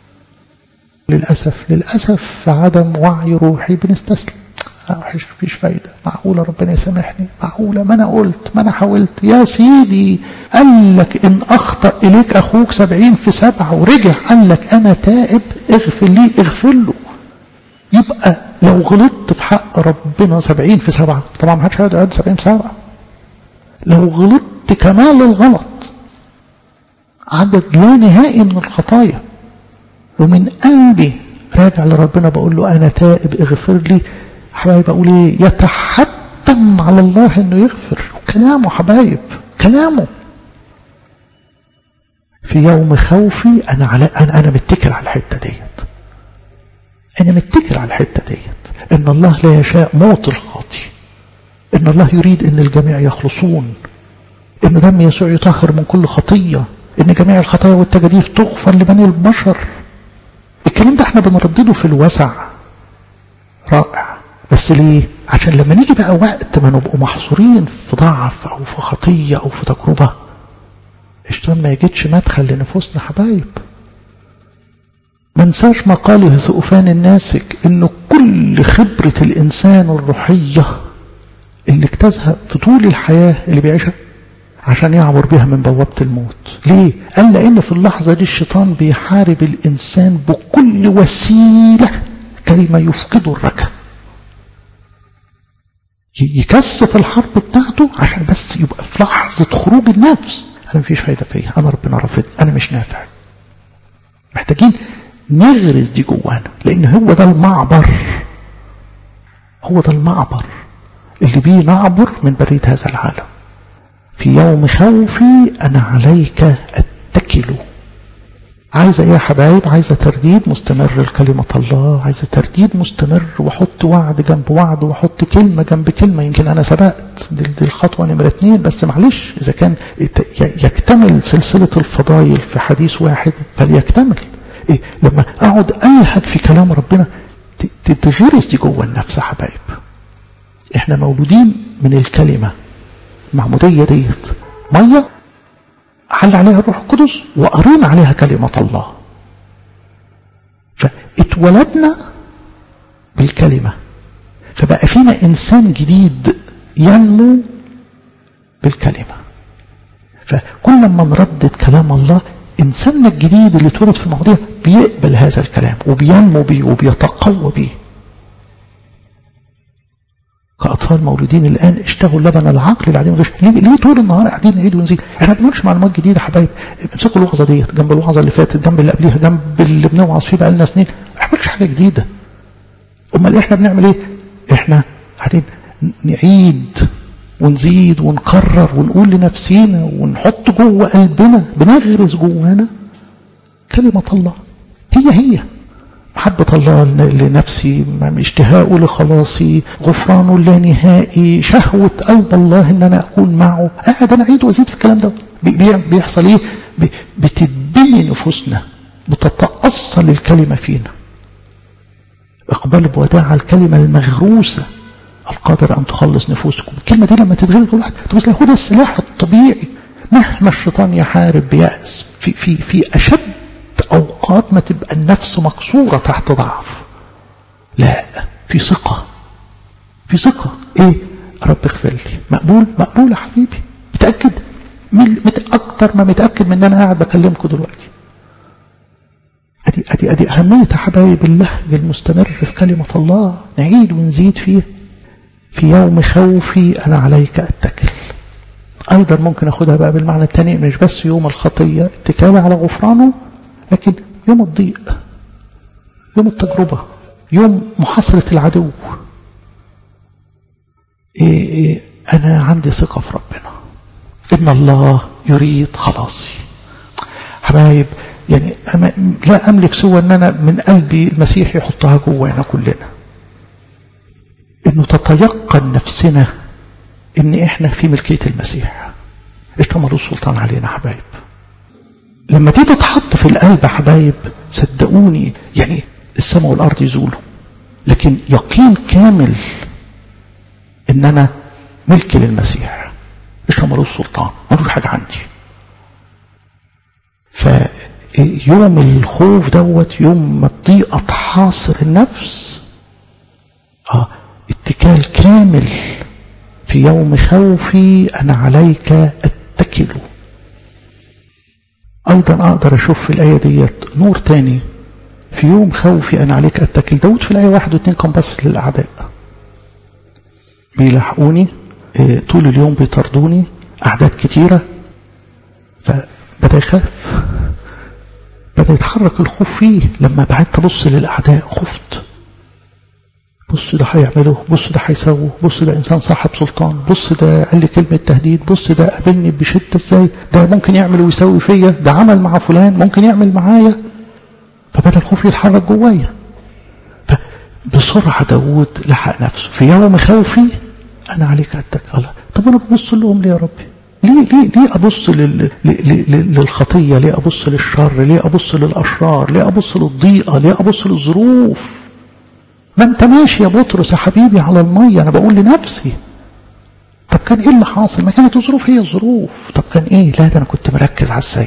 للأسف للأسف في عدم وعي روحي بنستسلم وحش مفيش فايدة معقولة ربنا يسامحني معقولة ما أنا قلت ما أنا حاولت يا سيدي قال لك إن أخطأ إليك أخوك سبعين في سبعة ورجع قال لك أنا تائب اغفر لي اغفر له يبقى لو غلطت في حق ربنا سبعين في سبعة طبعا ما حدش هيقعد يعد سبعين في سبعة لو غلطت كمال الغلط عدد لا نهائي من الخطايا ومن قلبي راجع لربنا بقول له أنا تائب اغفر لي حبايب أقول إيه يتحتم على الله إنه يغفر كلامه حبايب كلامه في يوم خوفي أنا على أنا أنا متكل على الحتة ديت أنا متكل على الحتة ديت إن الله لا يشاء موت الخاطي إن الله يريد إن الجميع يخلصون إن دم يسوع يطهر من كل خطية إن جميع الخطايا والتجاديف تغفر لبني البشر الكلام ده احنا بنردده في الوسع رائع بس ليه عشان لما نيجي بقى وقت ما نبقوا محصورين في ضعف او في خطية او في تجربة الشيطان ما يجدش مدخل لنفوسنا حبايب ما ننساش مقاله ثقفان الناسك انه كل خبرة الانسان الروحية اللي اجتازها في طول الحياة اللي بيعيشها عشان يعبر بها من بوابة الموت ليه؟ قال لأن في اللحظة دي الشيطان بيحارب الإنسان بكل وسيلة كلمة يفقد الركب يكثف الحرب بتاعته عشان بس يبقى في لحظة خروج النفس أنا مفيش فايدة فيا أنا ربنا رفض أنا مش نافع محتاجين نغرز دي جوانا لأن هو ده المعبر هو ده المعبر اللي بيه نعبر من برية هذا العالم في يوم خوفي أنا عليك أتكل عايزة ايه يا حبايب عايزة ترديد مستمر لكلمة الله عايزة ترديد مستمر وحط وعد جنب وعد وحط كلمة جنب كلمة يمكن أنا سبقت دي, دي الخطوة نمرة اتنين بس معلش إذا كان يكتمل سلسلة الفضايل في حديث واحد فليكتمل إيه لما أقعد ألهج في كلام ربنا تتغرس دي جوه النفس يا حبايب احنا مولودين من الكلمة المعمودية ديت مية حل عليها الروح القدس وقرينا عليها كلمة الله فاتولدنا بالكلمة فبقى فينا إنسان جديد ينمو بالكلمة فكل ما نردد كلام الله إنساننا الجديد اللي اتولد في المواضيع بيقبل هذا الكلام وبينمو بيه وبيتقوى بيه كأطفال مولودين الآن اشتهوا لبن العقل العديم الغش ليه, ليه طول النهار قاعدين نعيد ونزيد احنا ما بنقولش معلومات جديدة حبايب امسكوا الوعظة ديت جنب الوعظة اللي فاتت جنب اللي قبليها جنب اللي بنوعظ فيه بقى لنا سنين ما بنقولش حاجة جديدة امال احنا بنعمل ايه احنا قاعدين نعيد ونزيد ونكرر ونقول لنفسينا ونحط جوه قلبنا بنغرز جوانا كلمة الله هي هي محبة الله لنفسي اشتهاءه لخلاصي غفرانه اللانهائي شهوة قلب الله ان انا اكون معه قاعد انا اعيد وازيد في الكلام ده بيحصل ايه بتتبني نفوسنا بتتأصل الكلمة فينا اقبال بوداع الكلمة المغروسة القادر ان تخلص نفوسكم الكلمة دي لما تتغير كل واحد تقول هو ده السلاح الطبيعي مهما الشيطان يحارب بيأس في في في اشد أوقات ما تبقى النفس مكسورة تحت ضعف لا في ثقة في ثقة إيه رب اغفر لي مقبول مقبول يا حبيبي متأكد مت أكتر ما متأكد من أن أنا قاعد بكلمكم دلوقتي أدي, أدي, أدي أهمية يا حبايب اللهج المستمر في كلمة الله نعيد ونزيد فيه في يوم خوفي أنا عليك أتكل أيضا ممكن أخدها بقى بالمعنى الثاني مش بس يوم الخطية اتكالي على غفرانه لكن يوم الضيق يوم التجربة يوم محاصرة العدو إيه إيه أنا عندي ثقة في ربنا إن الله يريد خلاصي حبايب يعني أما لا أملك سوى أن أنا من قلبي المسيح يحطها جوانا كلنا إنه تتيقن نفسنا إن إحنا في ملكية المسيح اشتملوا السلطان علينا حبايب لما دي تتحط في القلب حبايب صدقوني يعني السماء والارض يزولوا لكن يقين كامل ان انا ملك للمسيح مش ملوش سلطان ملوش حاجه عندي فيوم الخوف دوت يوم ما الضيقه تحاصر النفس اه اتكال كامل في يوم خوفي انا عليك اتكل أيضا أقدر أشوف في الآية ديت نور تاني في يوم خوفي أنا عليك أتكل داود في الآية واحد واثنين كان بس للأعداء بيلحقوني طول اليوم بيطردوني أعداد كتيرة فبدأ يخاف بدأ يتحرك الخوف فيه لما بعدت أبص للأعداء خفت بص ده هيعمله بص ده هيسوه بص ده انسان صاحب سلطان بص ده قال لي كلمه تهديد بص ده قابلني بشده ازاي ده ممكن يعمل ويسوي فيا ده عمل مع فلان ممكن يعمل معايا فبدا الخوف يتحرك جوايا فبسرعه داوود لحق نفسه في يوم خوفي انا عليك اتكل طب انا ببص لهم ليه يا ربي ليه ليه ليه ابص لل... للخطيه ليه ابص للشر ليه ابص للاشرار ليه ابص للضيقه ليه ابص للظروف ما انت ماشي يا بطرس يا حبيبي على المية انا بقول لنفسي طب كان ايه اللي حاصل ما كانت الظروف هي الظروف طب كان ايه لا ده انا كنت مركز على السيد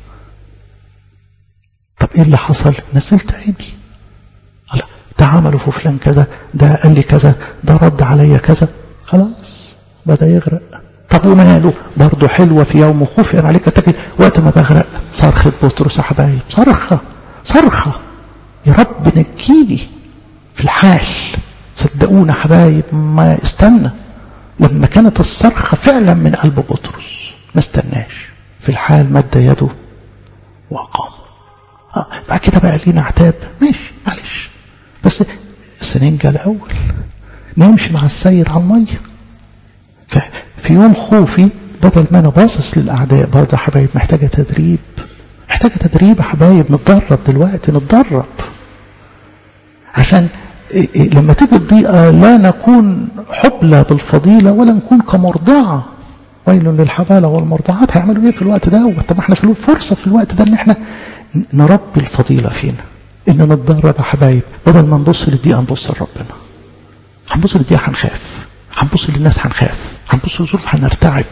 طب ايه اللي حصل نزلت عيني ده عملوا في فلان كذا ده قال لي كذا ده رد عليا كذا خلاص بدأ يغرق طب وماله برضه حلوة في يوم خوفي أنا عليك أتكل وقت ما بغرق صرخة بطرس يا حبايب صرخة صرخة يا رب نجيني في الحال صدقونا حبايب ما استنى لما كانت الصرخة فعلا من قلب بطرس ما استناش في الحال مد يده وأقام آه بعد كده بقى لينا عتاب ماشي معلش بس سننجى الأول نمشي مع السيد على المية ففي يوم خوفي بدل ما أنا باصص للأعداء برضه حبايب محتاجة تدريب محتاجة تدريب يا حبايب نتدرب دلوقتي نتدرب عشان لما تيجي الضيقة لا نكون حبلى بالفضيلة ولا نكون كمرضعة ويل للحبالة والمرضعات هيعملوا ايه في الوقت ده طب احنا في فرصة في الوقت ده ان احنا نربي الفضيلة فينا ان نتدرب يا حبايب بدل ما نبص للضيقة نبص لربنا هنبص للضيقة هنخاف هنبص للناس هنخاف هنبص للظروف هنرتعب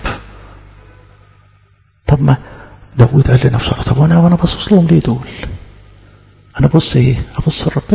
طب ما داود قال لنفسه طب وانا وانا باصص لهم ليه دول انا بص ايه ابص لربنا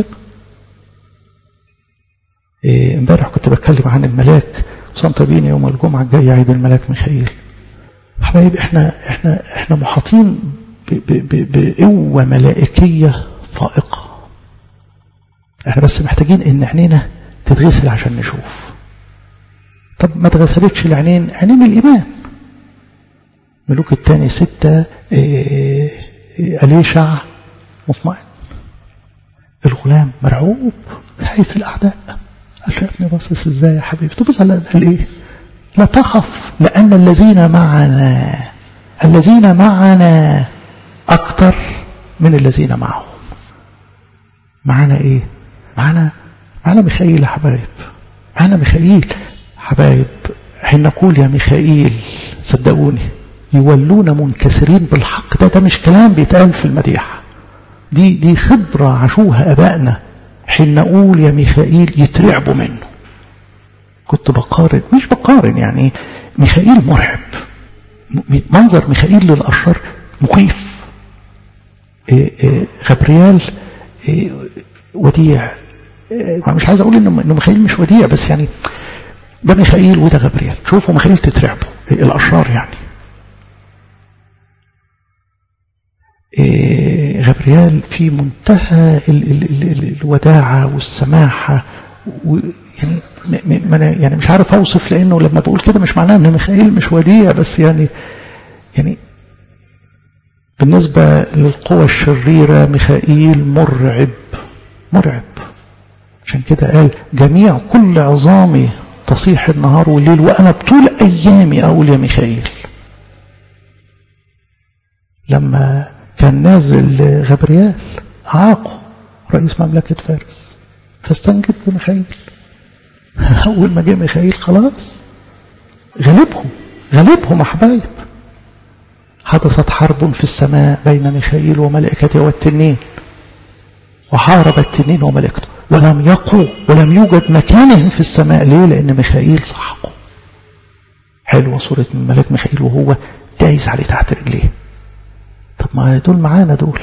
إيه امبارح كنت بتكلم عن الملاك وسانتا بينا يوم الجمعة الجاية عيد الملاك ميخائيل حبايب احنا احنا احنا محاطين بقوة ملائكية فائقة احنا بس محتاجين ان عينينا تتغسل عشان نشوف طب ما اتغسلتش العينين عينين الإيمان ملوك الثاني ستة إيه إيه أليشع مطمئن الغلام مرعوب خايف الأعداء قال له يا ابني باصص ازاي يا حبيبي تبص على قال ايه لا تخف لأن الذين معنا الذين معنا أكثر من الذين معهم معنا ايه معنا معنا ميخائيل يا حبايب معنا ميخائيل حبايب حين نقول يا ميخائيل صدقوني يولون منكسرين بالحق ده ده مش كلام بيتقال في المديح دي دي خبرة عاشوها أبائنا حين نقول يا ميخائيل يترعبوا منه كنت بقارن مش بقارن يعني ميخائيل مرعب منظر ميخائيل للأشرار مخيف إيه إيه غبريال إيه وديع مش عايز اقول انه ميخائيل مش وديع بس يعني ده ميخائيل وده غبريال شوفوا ميخائيل تترعبوا الاشرار يعني غبريال في منتهى ال ال ال ال الوداعة والسماحة يعني يعني مش عارف اوصف لانه لما بقول كده مش معناه ان ميخائيل مش وديع بس يعني يعني بالنسبة للقوى الشريرة ميخائيل مرعب مرعب عشان كده قال جميع كل عظامي تصيح النهار والليل وأنا بطول أيامي أقول يا ميخائيل لما كان نازل غبريال عاقه رئيس مملكة فارس فاستنجد بميخائيل أول ما جه ميخائيل خلاص غلبهم غلبهم أحبايب حدثت حرب في السماء بين ميخائيل وملائكته والتنين وحارب التنين وملائكته ولم يقوا ولم يوجد مكانهم في السماء ليه لأن ميخائيل سحقه حلوة صورة من ملاك ميخائيل وهو دايس عليه تحت رجليه طب ما دول معانا دول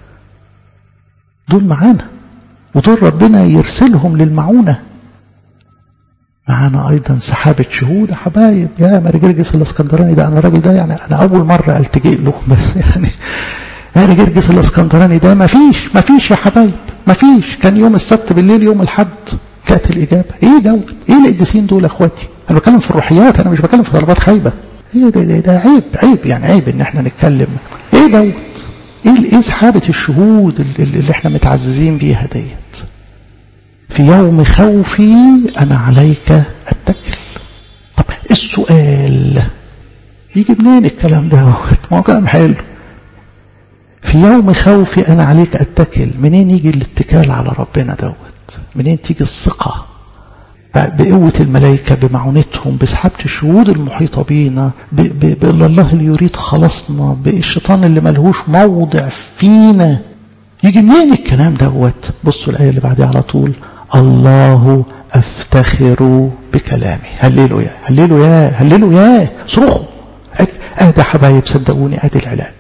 دول معانا ودول ربنا يرسلهم للمعونة معانا أيضا سحابة شهود يا حبايب يا مارجرجس الاسكندراني ده أنا الراجل ده يعني أنا أول مرة ألتجئ له بس يعني مارجرجس الاسكندراني ده ما فيش ما فيش يا حبايب ما فيش كان يوم السبت بالليل يوم الحد كانت الإجابة إيه دوت إيه القديسين دول يا أخواتي أنا بتكلم في الروحيات أنا مش بتكلم في طلبات خايبة إيه ده, ده, ده عيب عيب يعني عيب إن إحنا نتكلم إيه دوت إيه إيه سحابة الشهود اللي, اللي إحنا متعززين بيها ديت في يوم خوفي أنا عليك أتكل طب السؤال يجي منين الكلام ده ما هو كلام حلو في يوم خوفي أنا عليك أتكل منين يجي الاتكال على ربنا دوت منين تيجي الثقة بقوة الملائكة بمعونتهم بسحابة الشهود المحيطة بينا بالله اللي يريد خلاصنا بالشيطان اللي ملهوش موضع فينا يجي منين الكلام دوت بصوا الآية اللي بعدها على طول الله أفتخر بكلامي هللوا يا هللوا يا هللوا يا صرخوا ادي حبايب صدقوني ادي العلاج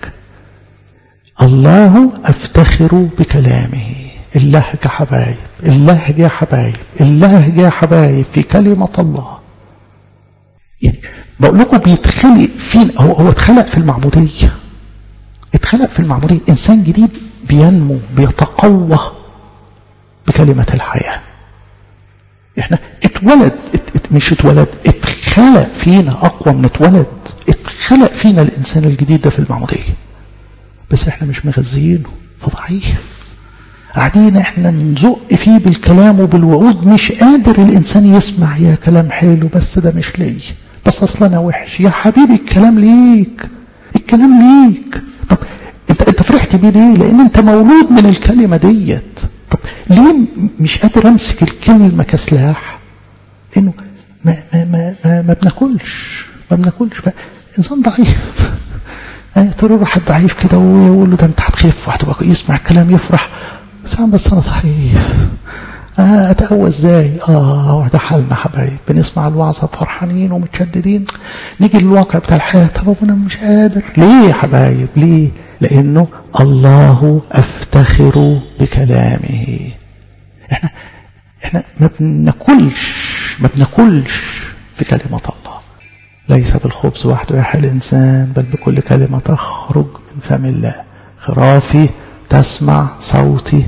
الله أفتخر بكلامه اللهجة حبايب اللهجة يا حبايب اللهجة يا حبايب في كلمة الله يعني بقول لكم بيتخلق فين هو هو اتخلق في المعمودية اتخلق في المعمودية إنسان جديد بينمو بيتقوى بكلمة الحياة احنا اتولد ات ات مش اتولد اتخلق فينا أقوى من اتولد اتخلق فينا الإنسان الجديد ده في المعمودية بس احنا مش مغذيينه فضعيف قاعدين احنا نزق فيه بالكلام وبالوعود مش قادر الانسان يسمع يا كلام حلو بس ده مش لي بس اصلا انا وحش يا حبيبي الكلام ليك الكلام ليك طب انت انت فرحت بيه ليه لان انت مولود من الكلمه ديت طب ليه مش قادر امسك الكلمه كسلاح لانه ما ما ما ما, ما بناكلش ما بناكلش انسان ضعيف تقول له واحد ضعيف كده ويقول له ده انت هتخف وهتبقى يسمع الكلام يفرح بس انا بس انا ضعيف آه اتقوى ازاي اه ده حالنا حبايب بنسمع الوعظة فرحانين ومتشددين نيجي للواقع بتاع الحياة طب انا مش قادر ليه يا حبايب ليه لانه الله افتخر بكلامه احنا احنا ما بناكلش ما بناكلش في كلمة الله ليس بالخبز وحده يحيى الانسان بل بكل كلمة تخرج من فم الله خرافي تسمع صوتي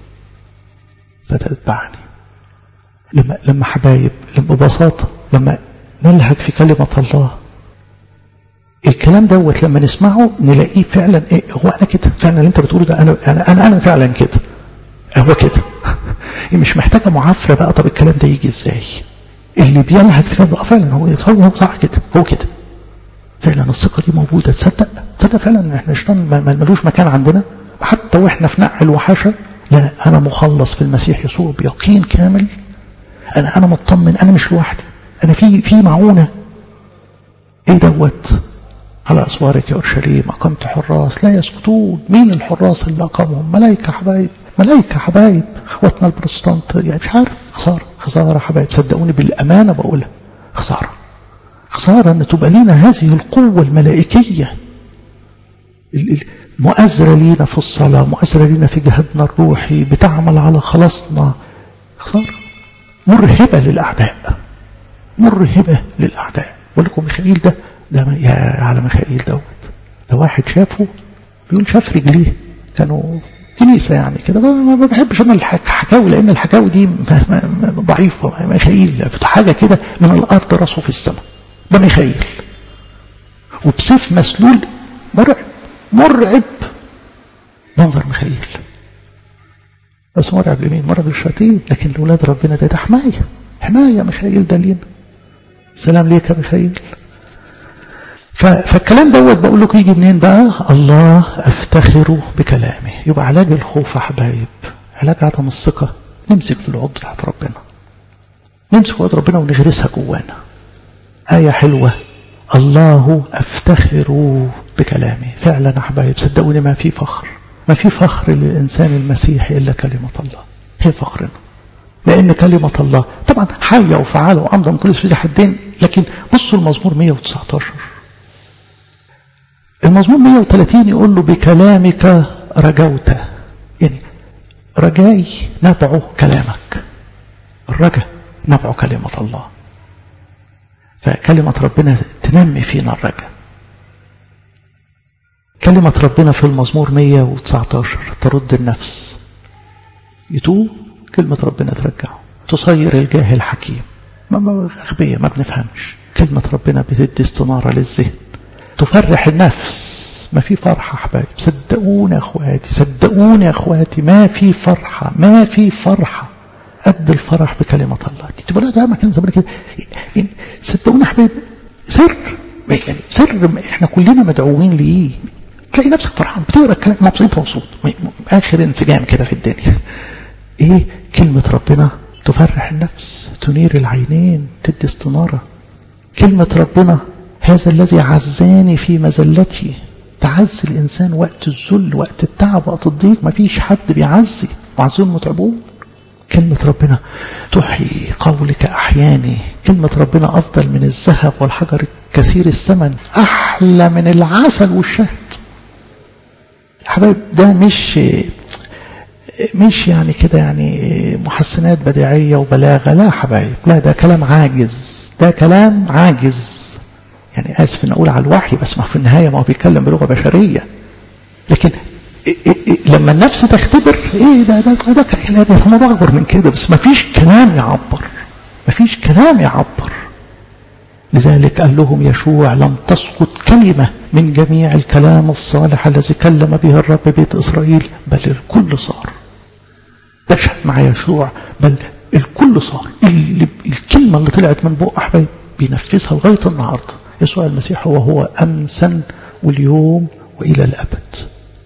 فتتبعني لما لما حبايب ببساطة لما نلهج في كلمة الله الكلام دوت لما نسمعه نلاقيه فعلا ايه هو انا كده فعلا اللي انت بتقوله ده انا انا انا, أنا فعلا كده هو كده مش محتاجه معافره بقى طب الكلام ده يجي ازاي اللي بيلهج في كلمه فعلا هو هو صح كده هو كده فعلا الثقه دي موجوده تصدق تصدق فعلا ان احنا الشيطان ملوش مكان عندنا حتى واحنا في نقع الوحشه لا انا مخلص في المسيح يسوع بيقين كامل انا انا مطمن انا مش لوحدي انا في في معونه ايه دوت على اسوارك يا اورشليم اقمت حراس لا يسكتون مين الحراس اللي اقامهم ملائكه حبايب ملائكه حبايب اخواتنا البروتستانت يعني مش عارف خساره خساره حبايب صدقوني بالامانه بقولها خساره خساره ان تبقى لنا هذه القوه الملائكيه مؤثرة لينا في الصلاة مؤثرة لينا في جهادنا الروحي بتعمل على خلاصنا خسارة مرهبة للأعداء مرهبة للأعداء بقول لكم ميخائيل ده ده يا على ميخائيل دوت ده واحد شافه بيقول شاف رجليه كانوا كنيسة يعني كده ما بحبش أنا الحكاوي لأن الحكاوي دي ضعيفة ميخائيل حاجة كده من الأرض راسه في السماء ده ميخائيل وبسيف مسلول مرعب مرعب منظر مخيل بس مرعب لمين مرعب للشياطين لكن لولاد ربنا ده ده حماية حماية مخيل ده لينا سلام ليك يا مخيل فالكلام دوت بقول لكم يجي منين بقى الله افتخر بكلامه يبقى علاج الخوف يا حبايب علاج عدم الثقة نمسك في العض بتاعت ربنا نمسك في عض ربنا ونغرسها جوانا آية حلوة الله افتخر بكلامه فعلا يا حبايب صدقوني ما في فخر ما في فخر للإنسان المسيحي إلا كلمة الله هي فخرنا لأن كلمة الله طبعا حية وفعالة وأمضى من كل سبيل حدين لكن بصوا المزمور 119 المزمور 130 يقول له بكلامك رجوت يعني رجاي نبع كلامك الرجاء نبع كلمة الله فكلمة ربنا تنمي فينا الرجاء كلمة ربنا في المزمور 119 ترد النفس يتوب كلمة ربنا ترجعه تصير الجاهل حكيم ما ما أغبية ما بنفهمش كلمة ربنا بتدي استنارة للذهن تفرح النفس ما في فرحة حبايب صدقوني يا اخواتي صدقوني يا اخواتي ما في فرحة ما في فرحة قد الفرح بكلمة الله دي تقول ده ما كلمة ربنا كده يعني صدقوني يا حبايب سر يعني سر احنا كلنا مدعوين ليه تلاقي نفسك فرحان بتقرا الكلام مبسوط مبسوط اخر انسجام كده في الدنيا ايه كلمة ربنا تفرح النفس تنير العينين تدي استنارة كلمة ربنا هذا الذي عزاني في مزلتي تعزي الإنسان وقت الذل وقت التعب وقت الضيق ما فيش حد بيعزي وعزون متعبون كلمة ربنا تحيي قولك أحياني كلمة ربنا أفضل من الذهب والحجر كثير الثمن أحلى من العسل والشهد حبايب ده مش مش يعني كده يعني محسنات بديعية وبلاغة لا حبايب لا ده كلام عاجز ده كلام عاجز يعني اسف ان اقول على الوحي بس ما في النهايه ما هو بيتكلم بلغه بشريه لكن إيه إيه إيه لما النفس تختبر ايه ده ده ده, ده, ده الموضوع اكبر من كده بس ما فيش كلام يعبر ما فيش كلام يعبر لذلك قال لهم يشوع لم تسقط كلمة من جميع الكلام الصالح الذي كلم به الرب بيت إسرائيل بل الكل صار تشهد مع يشوع بل الكل صار اللي الكلمة اللي طلعت من بق أحباب بينفذها لغاية النهاردة يسوع المسيح هو هو أمسا واليوم وإلى الأبد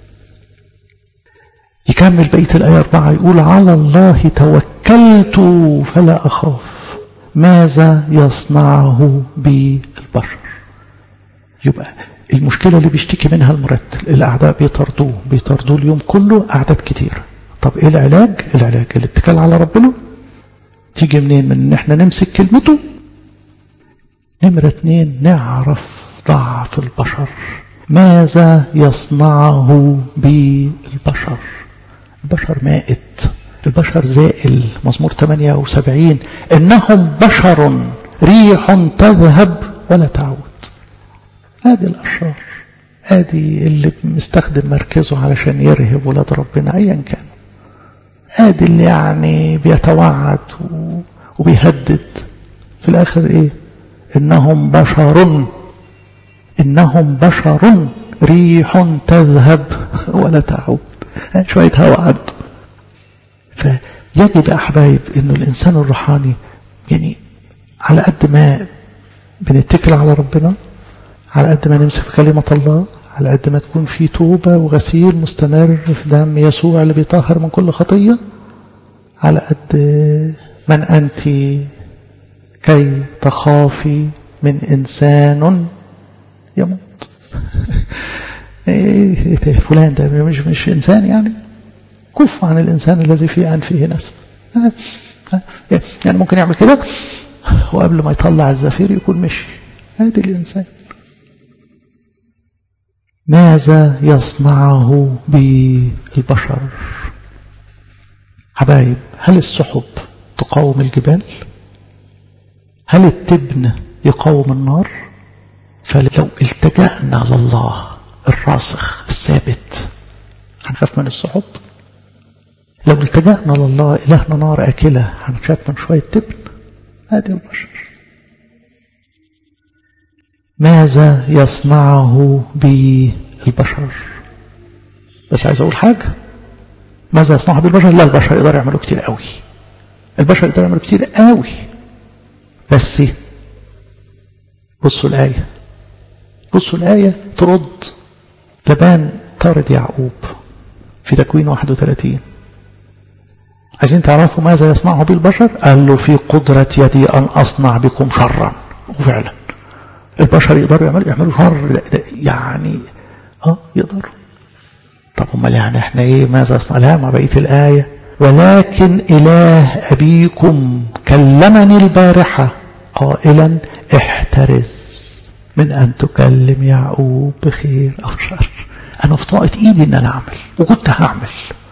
يكمل بيت الآية أربعة يقول على الله توكلت فلا أخاف ماذا يصنعه بالبشر يبقى المشكلة اللي بيشتكي منها المرتل الأعداء بيطردوه بيطردوه اليوم كله أعداد كتير طب إيه العلاج العلاج الاتكال على ربنا تيجي منين من ان احنا نمسك كلمته نمرة اتنين نعرف ضعف البشر ماذا يصنعه بالبشر البشر مائت البشر زائل مزمور 78 إنهم بشر ريح تذهب ولا تعود هذه الأشرار ادي اللي مستخدم مركزه علشان يرهب ولاد ربنا ايا كان ادي اللي يعني بيتوعد وبيهدد في الاخر ايه انهم بشر انهم بشر ريح تذهب ولا تعود شويه هوا عدوا فيجب احبايب انه الانسان الروحاني يعني على قد ما بنتكل على ربنا على قد ما نمسك في كلمة الله على قد ما تكون في توبة وغسيل مستمر في دم يسوع اللي بيطهر من كل خطية على قد من أنت كي تخافي من إنسان يموت إيه فلان ده مش مش إنسان يعني كف عن الإنسان الذي في أنفه نسب يعني ممكن يعمل كده وقبل ما يطلع الزفير يكون مشي هذه الإنسان ماذا يصنعه بالبشر حبايب هل السحب تقاوم الجبال هل التبن يقاوم النار فلو التجأنا لله الراسخ الثابت هنخاف من السحب لو التجأنا لله إلهنا نار أكلة هنخاف من شوية تبن هذه البشر ماذا يصنعه بالبشر بس عايز أقول حاجة ماذا يصنعه بالبشر لا البشر يقدر يعملوا كتير قوي البشر يقدر يعملوا كتير قوي بس بصوا الآية بصوا الآية ترد لبان طارد يعقوب في تكوين 31 عايزين تعرفوا ماذا يصنعه بالبشر قال له في قدرة يدي أن أصنع بكم شرا وفعلا البشر يقدروا يعملوا يعملوا شر يعني اه يقدروا طب امال يعني احنا ايه ماذا يصنع لها مع بقيه الايه ولكن اله ابيكم كلمني البارحه قائلا احترز من ان تكلم يعقوب بخير او شر انا في طاقه ايدي ان انا اعمل وكنت هعمل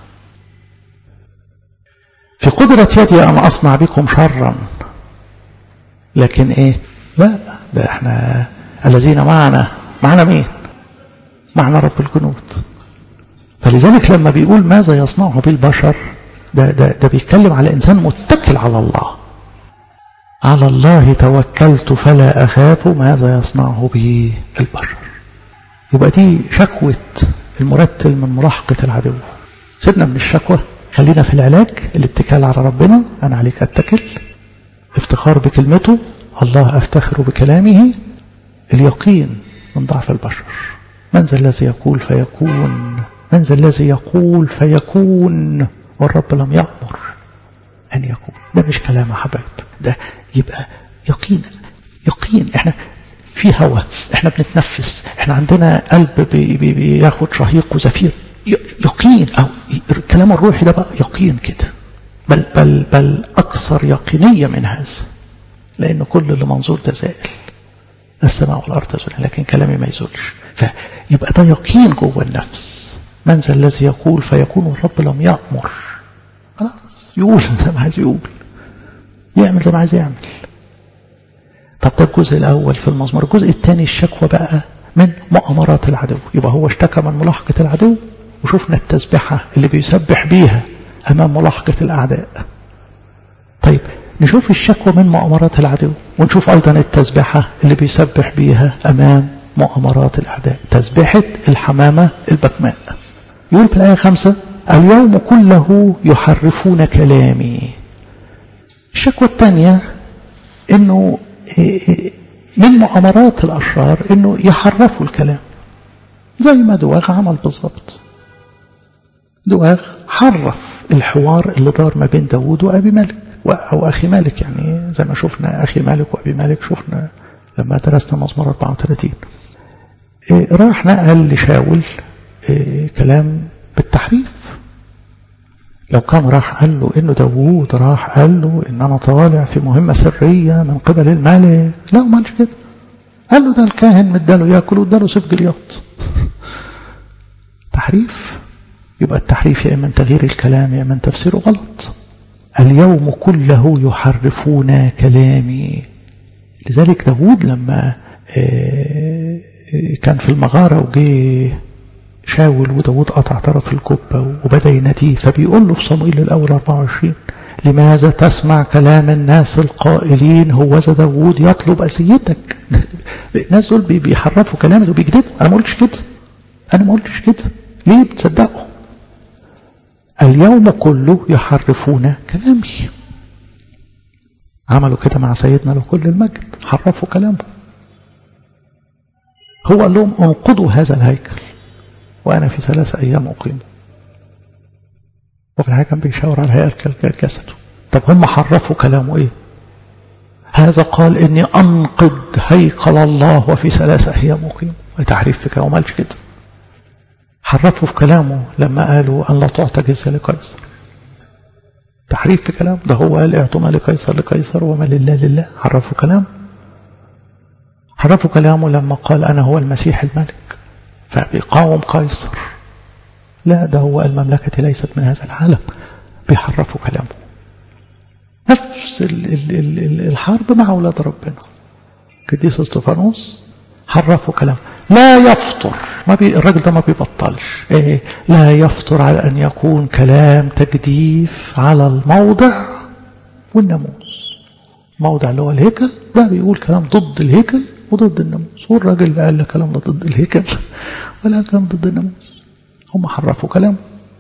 في قدرة يدي أن أصنع بكم شرا لكن إيه لا ده احنا الذين معنا معنا مين معنا رب الجنود فلذلك لما بيقول ماذا يصنعه بالبشر ده, ده, ده بيتكلم على إنسان متكل على الله على الله توكلت فلا أخاف ماذا يصنعه به البشر يبقى دي شكوة المرتل من مراهقة العدو سيبنا من الشكوى خلينا في العلاج الاتكال على ربنا أنا عليك أتكل افتخار بكلمته الله أفتخر بكلامه اليقين من ضعف البشر من ذا الذي يقول فيكون من ذا الذي يقول فيكون والرب لم يأمر أن يكون ده مش كلام يا حبايب ده يبقى يقين يقين احنا في هوا احنا بنتنفس احنا عندنا قلب بي بي بياخد شهيق وزفير يقين او الكلام الروحي ده بقى يقين كده بل بل بل اكثر يقينيه من هذا لأن كل اللي منظور ده زائل السماء والأرض تزول لكن كلامي ما يزولش فيبقى ده يقين جوه النفس من ذا الذي يقول فيكون الرب لم يأمر خلاص يقول زي ما عايز يقول يعمل زي ما عايز يعمل طب ده الجزء الأول في المزمور الجزء الثاني الشكوى بقى من مؤامرات العدو يبقى هو اشتكى من ملاحقة العدو وشفنا التسبحة اللي بيسبح بيها أمام ملاحقة الأعداء طيب نشوف الشكوى من مؤامرات العدو ونشوف أيضا التسبحة اللي بيسبح بيها أمام مؤامرات الأعداء تسبحة الحمامة البكماء يقول في الآية خمسة اليوم كله يحرفون كلامي الشكوى الثانية انه من مؤامرات الاشرار انه يحرفوا الكلام زي ما دواغ عمل بالظبط دواغ حرف الحوار اللي دار ما بين داود وابي مالك او اخي مالك يعني زي ما شفنا اخي مالك وابي مالك شفنا لما درسنا مزمور 34 راح نقل لشاول كلام بالتحريف لو كان راح قال له انه داوود راح قال له ان انا طالع في مهمة سرية من قبل الملك لا ما قالش كده قال له ده الكاهن مداله ياكل واداله سيف جلياط تحريف يبقى التحريف يا اما تغيير الكلام يا اما تفسيره غلط اليوم كله يحرفون كلامي لذلك داوود لما كان في المغارة وجه شاول وداود قطع طرف الكبة وبدأ يناديه فبيقول له في صموئيل الأول 24 لماذا تسمع كلام الناس القائلين هو ذا داود يطلب أسيتك الناس دول بيحرفوا كلامي وبيكذبوا أنا ما قلتش كده أنا ما قلتش كده ليه بتصدقوا اليوم كله يحرفون كلامي عملوا كده مع سيدنا له كل المجد حرفوا كلامه هو قال لهم انقضوا هذا الهيكل وأنا في ثلاث أيام أقيمه وفي الحقيقة كان بيشاور على هيكل جسده طب هم حرفوا كلامه إيه هذا قال إني أنقض هيكل الله وفي ثلاث أيام أقيمه تعريف في كلامه ما قالش كده حرفوا في كلامه لما قالوا أن لا تعطى جزية لقيصر تحريف في كلامه ده هو قال اعطوا ما لقيصر لقيصر وما لله لله حرفوا كلامه حرفوا كلامه لما قال أنا هو المسيح الملك فبيقاوم قيصر لا ده هو المملكة ليست من هذا العالم بيحرفوا كلامه نفس ال ال ال الحرب مع أولاد ربنا قديس استفانوس حرفوا كلامه لا يفطر ما بي الراجل ده ما بيبطلش إيه لا يفطر على أن يكون كلام تجديف على الموضع والناموس موضع اللي هو الهيكل ده بيقول كلام ضد الهيكل وضد الناموس والراجل اللي قال كلام ضد الهيكل ولا كلام ضد الناموس هم حرفوا كلام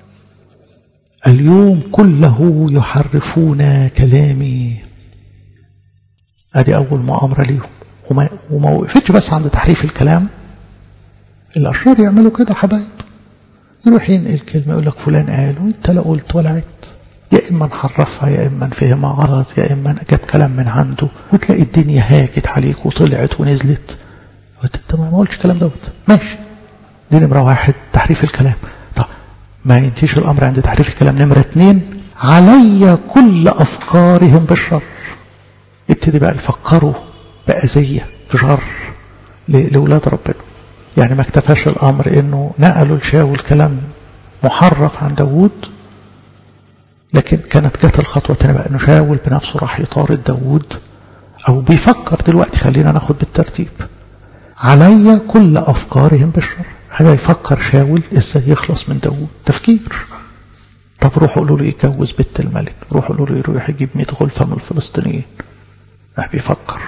اليوم كله يحرفون كلامي ادي اول مؤامره ليهم وما, وما وقفتش بس عند تحريف الكلام الاشرار يعملوا كده حبايب يروح ينقل كلمه يقول لك فلان قال وانت لا قلت ولا عدت يا إما نحرفها يا إما نفهمها غلط يا إما جاب كلام من عنده وتلاقي الدنيا هاجت عليك وطلعت ونزلت وانت ما قلتش الكلام دوت ماشي دي نمرة واحد تحريف الكلام طب ما ينتهيش الأمر عند تحريف الكلام نمرة اتنين علي كل أفكارهم بالشر يبتدي بقى يفكروا بأذية في شر لأولاد ربنا يعني ما اكتفاش الأمر إنه نقلوا لشاول كلام محرف عن داوود لكن كانت جت الخطوة تانية بقى انه شاول بنفسه راح يطارد داوود او بيفكر دلوقتي خلينا ناخد بالترتيب علي كل افكارهم بالشر هذا يفكر شاول ازاي يخلص من داوود تفكير طب روحوا قولوا له يتجوز بنت الملك روحوا قولوا له يروح يجيب 100 غلفة من الفلسطينيين راح بيفكر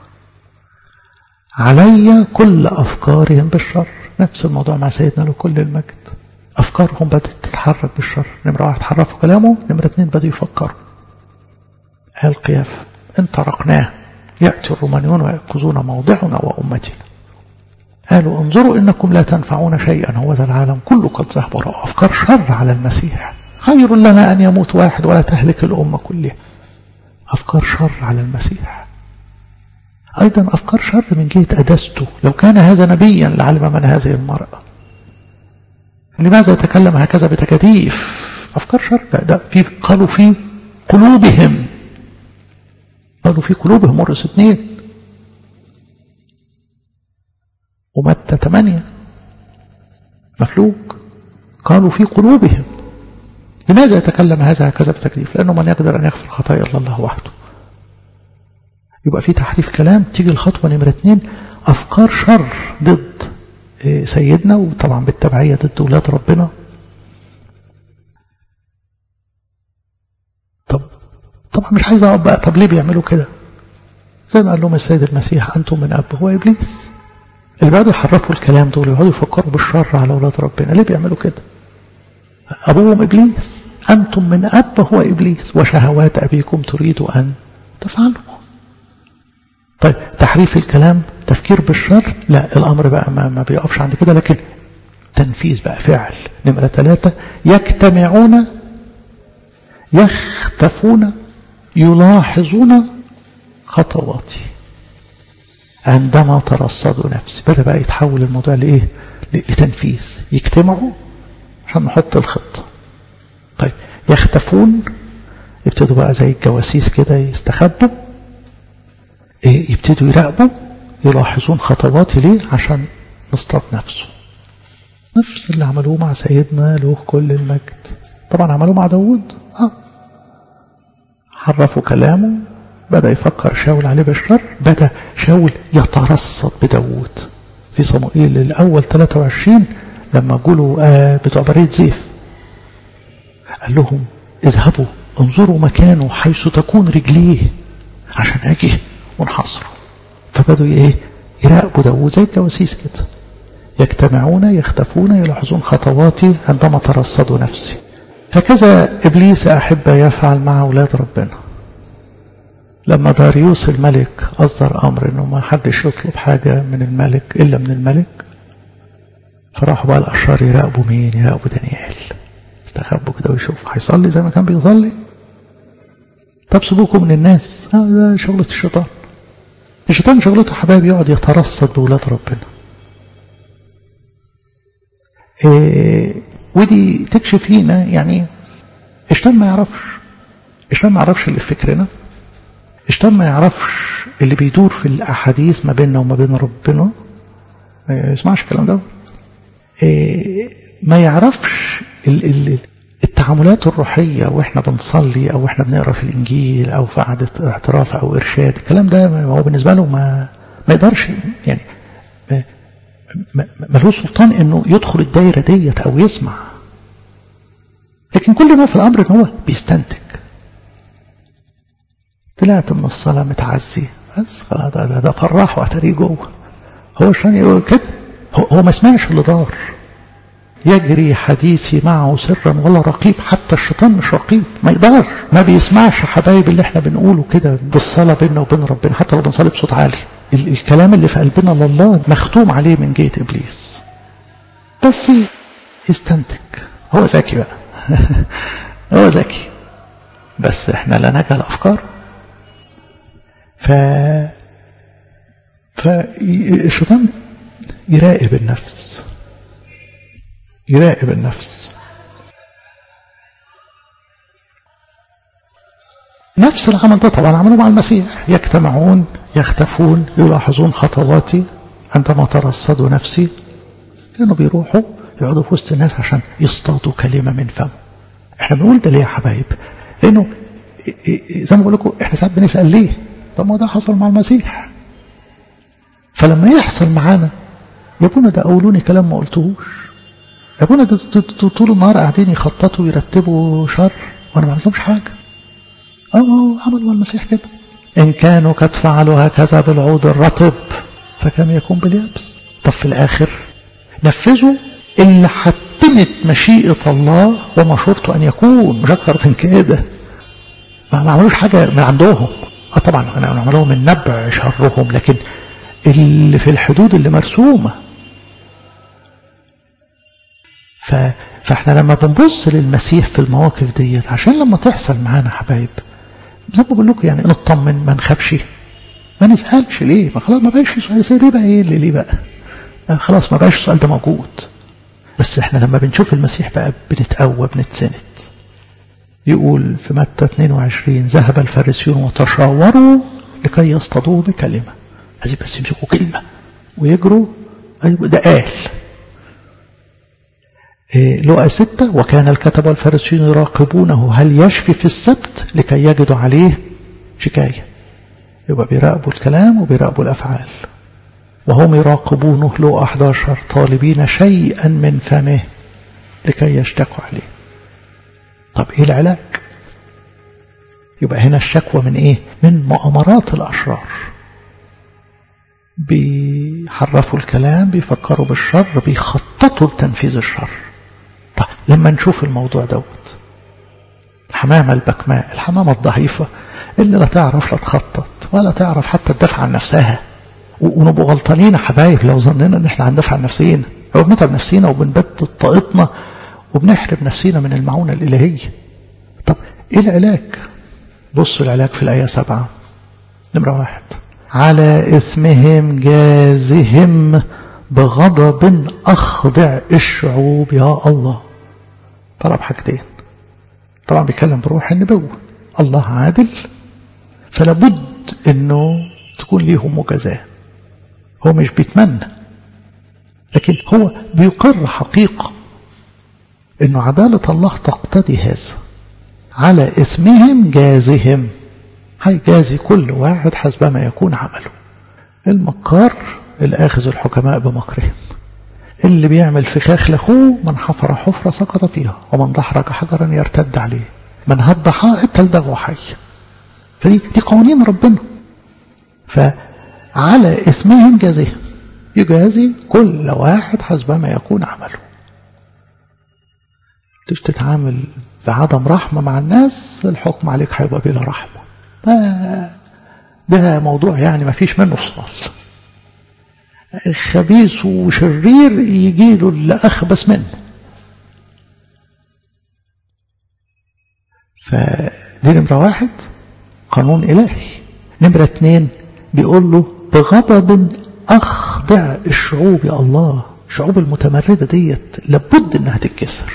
علي كل افكارهم بالشر نفس الموضوع مع سيدنا له كل المجد أفكارهم بدأت تتحرك بالشر نمرة واحد حرفوا كلامه نمرة اتنين بدأوا يفكروا قال قياف إن طرقناه يأتي الرومانيون ويأخذون موضعنا وأمتنا قالوا انظروا إنكم لا تنفعون شيئا هو ذا العالم كله قد ذهب وراء أفكار شر على المسيح خير لنا أن يموت واحد ولا تهلك الأمة كلها أفكار شر على المسيح أيضا أفكار شر من جهة أدسته لو كان هذا نبيا لعلم من هذه المرأة لماذا يتكلم هكذا بتكاتيف أفكار شر ده, ده في قالوا في قلوبهم قالوا في قلوبهم مرس اثنين ومتى ثمانية مفلوك قالوا في قلوبهم لماذا يتكلم هذا هكذا بتكليف لأنه من يقدر أن يغفر خطايا إلا الله وحده يبقى في تحريف كلام تيجي الخطوة نمرة اتنين أفكار شر ضد سيدنا وطبعا بالتبعية ضد ولاد ربنا طب طبعا مش عايز اقعد بقى طب ليه بيعملوا كده زي ما قال لهم السيد المسيح انتم من اب هو ابليس اللي بيقعدوا يحرفوا الكلام دول ويقعدوا يفكروا بالشر على اولاد ربنا ليه بيعملوا كده ابوهم ابليس انتم من اب هو ابليس وشهوات ابيكم تريدوا ان تفعلوا طيب تحريف الكلام تفكير بالشر لا الامر بقى ما, ما بيقفش عند كده لكن تنفيذ بقى فعل نمرة ثلاثة يجتمعون يختفون يلاحظون خطواتي عندما ترصدوا نفسي بدأ بقى يتحول الموضوع لإيه لتنفيذ يجتمعوا عشان نحط الخطة طيب يختفون يبتدوا بقى زي الجواسيس كده يستخبوا إيه يبتدوا يراقبوا يلاحظون خطواتي ليه عشان نصطاد نفسه نفس اللي عملوه مع سيدنا له كل المجد طبعا عملوه مع داود آه. حرفوا كلامه بدأ يفكر شاول عليه بالشر بدأ شاول يترصد بداود في صموئيل الأول 23 لما قولوا آه بتوع بريد زيف قال لهم اذهبوا انظروا مكانه حيث تكون رجليه عشان اجي ونحصره فبدوا ايه يراقبوا داود زي الجواسيس كده يجتمعون يختفون يلاحظون خطواتي عندما ترصدوا نفسي هكذا إبليس أحب يفعل مع أولاد ربنا لما داريوس الملك أصدر أمر أنه ما حدش يطلب حاجة من الملك إلا من الملك فراحوا بقى الأشرار يراقبوا مين يراقبوا دانيال استخبوا كده ويشوفوا هيصلي زي ما كان بيصلي طب سيبوكم من الناس آه ده شغلة الشيطان الشيطان شغلته حبايبي يقعد يترصد بولاد ربنا إيه ودي تكشف لينا يعني الشيطان ما يعرفش الشيطان ما يعرفش اللي في فكرنا الشيطان ما يعرفش اللي بيدور في الأحاديث ما بيننا وما بين ربنا ما يسمعش الكلام ده إيه ما يعرفش ال ال التعاملات الروحية واحنا بنصلي او احنا بنقرا في الانجيل او في قعدة اعتراف او ارشاد الكلام ده هو بالنسبة له ما ما يقدرش يعني ملوش سلطان انه يدخل الدايرة ديت او يسمع لكن كل ما في الامر ان هو بيستنتج طلعت من الصلاة متعزي بس خلاص ده, ده, ده فرح واتريه جوه هو عشان كده هو, هو ما سمعش اللي دار يجري حديثي معه سرا ولا رقيب حتى الشيطان مش رقيب ما يقدرش ما بيسمعش حبايب اللي احنا بنقوله كده بالصلاة بيننا وبين ربنا حتى لو بنصلي بصوت عالي ال الكلام اللي في قلبنا لله مختوم عليه من جهة إبليس بس يستنتج هو ذكي بقى هو ذكي بس احنا لا نجهل أفكار ف فالشيطان يراقب النفس يراقب النفس نفس العمل ده طبعا عملوا مع المسيح يجتمعون يختفون يلاحظون خطواتي عندما ترصدوا نفسي كانوا بيروحوا يقعدوا في وسط الناس عشان يصطادوا كلمة من فم احنا بنقول ده ليه يا حبايب لانه زي ما بقول لكم احنا ساعات بنسال ليه طب ما ده حصل مع المسيح فلما يحصل معانا يا ابونا ده قولوني كلام ما قلتهوش يا ابونا ده طول النهار قاعدين يخططوا ويرتبوا شر وانا ما عملتهمش حاجه اه عملوا المسيح كده ان كانوا قد فعلوا هكذا بالعود الرطب فكم يكون باليابس طب في الاخر نفذوا اللي حتمت مشيئة الله وما شرط أن يكون مش أكثر من كده ما عملوش حاجة من عندهم اه طبعا أنا عملوه من نبع شرهم لكن اللي في الحدود اللي مرسومة ف... فاحنا لما بنبص للمسيح في المواقف ديت عشان لما تحصل معانا حبايب زي ما بقول لكم يعني نطمن ما نخافش ما نسألش ليه ما خلاص ما بقاش سؤال زي ليه بقى ايه اللي ليه بقى خلاص ما بقاش السؤال ده موجود بس احنا لما بنشوف المسيح بقى بنتقوى بنتسند يقول في متى 22 ذهب الفارسيون وتشاوروا لكي يصطادوه بكلمة عايزين بس يمسكوا كلمة ويجروا أيوة ده قال إيه لقى ستة وكان الكتب والفارسيون يراقبونه هل يشفي في السبت لكي يجدوا عليه شكاية يبقى بيراقبوا الكلام وبيراقبوا الأفعال وهم يراقبونه له 11 طالبين شيئا من فمه لكي يشتكوا عليه طب ايه العلاج يبقى هنا الشكوى من ايه من مؤامرات الاشرار بيحرفوا الكلام بيفكروا بالشر بيخططوا لتنفيذ الشر طب لما نشوف الموضوع دوت الحمامة البكماء الحمامة الضعيفة اللي لا تعرف لا تخطط ولا تعرف حتى تدافع عن نفسها ونبقوا غلطانين يا حبايب لو ظننا ان احنا هندافع عن نفسينا او بنتعب نفسينا وبنبدد طاقتنا وبنحرم نفسينا من المعونة الإلهية طب ايه العلاج بصوا العلاج في الآية سبعة نمرة واحد على إثمهم جازهم بغضب أخضع الشعوب يا الله طلب حاجتين طبعا بيتكلم بروح النبوة الله عادل فلابد انه تكون ليهم مجازاه هو مش بيتمنى لكن هو بيقر حقيقة انه عدالة الله تقتضي هذا على اسمهم جازهم هيجازي كل واحد حسب ما يكون عمله المكار الآخذ الحكماء بمكرهم اللي بيعمل فخاخ لاخوه من حفر حفرة سقط فيها ومن دحرج حجرا يرتد عليه من هد حائط تلدغه حي فدي دي قوانين ربنا فعلى اسمهم جازهم يجازي كل واحد حسب ما يكون عمله تيجي تتعامل بعدم رحمة مع الناس الحكم عليك هيبقى بلا رحمة ده, ده موضوع يعني ما فيش منه فصل خبيث وشرير يجي له اللي أخبث منه فدي نمرة واحد قانون إلهي نمرة اتنين بيقول له بغضب أخضع الشعوب يا الله الشعوب المتمردة ديت لابد إنها تتكسر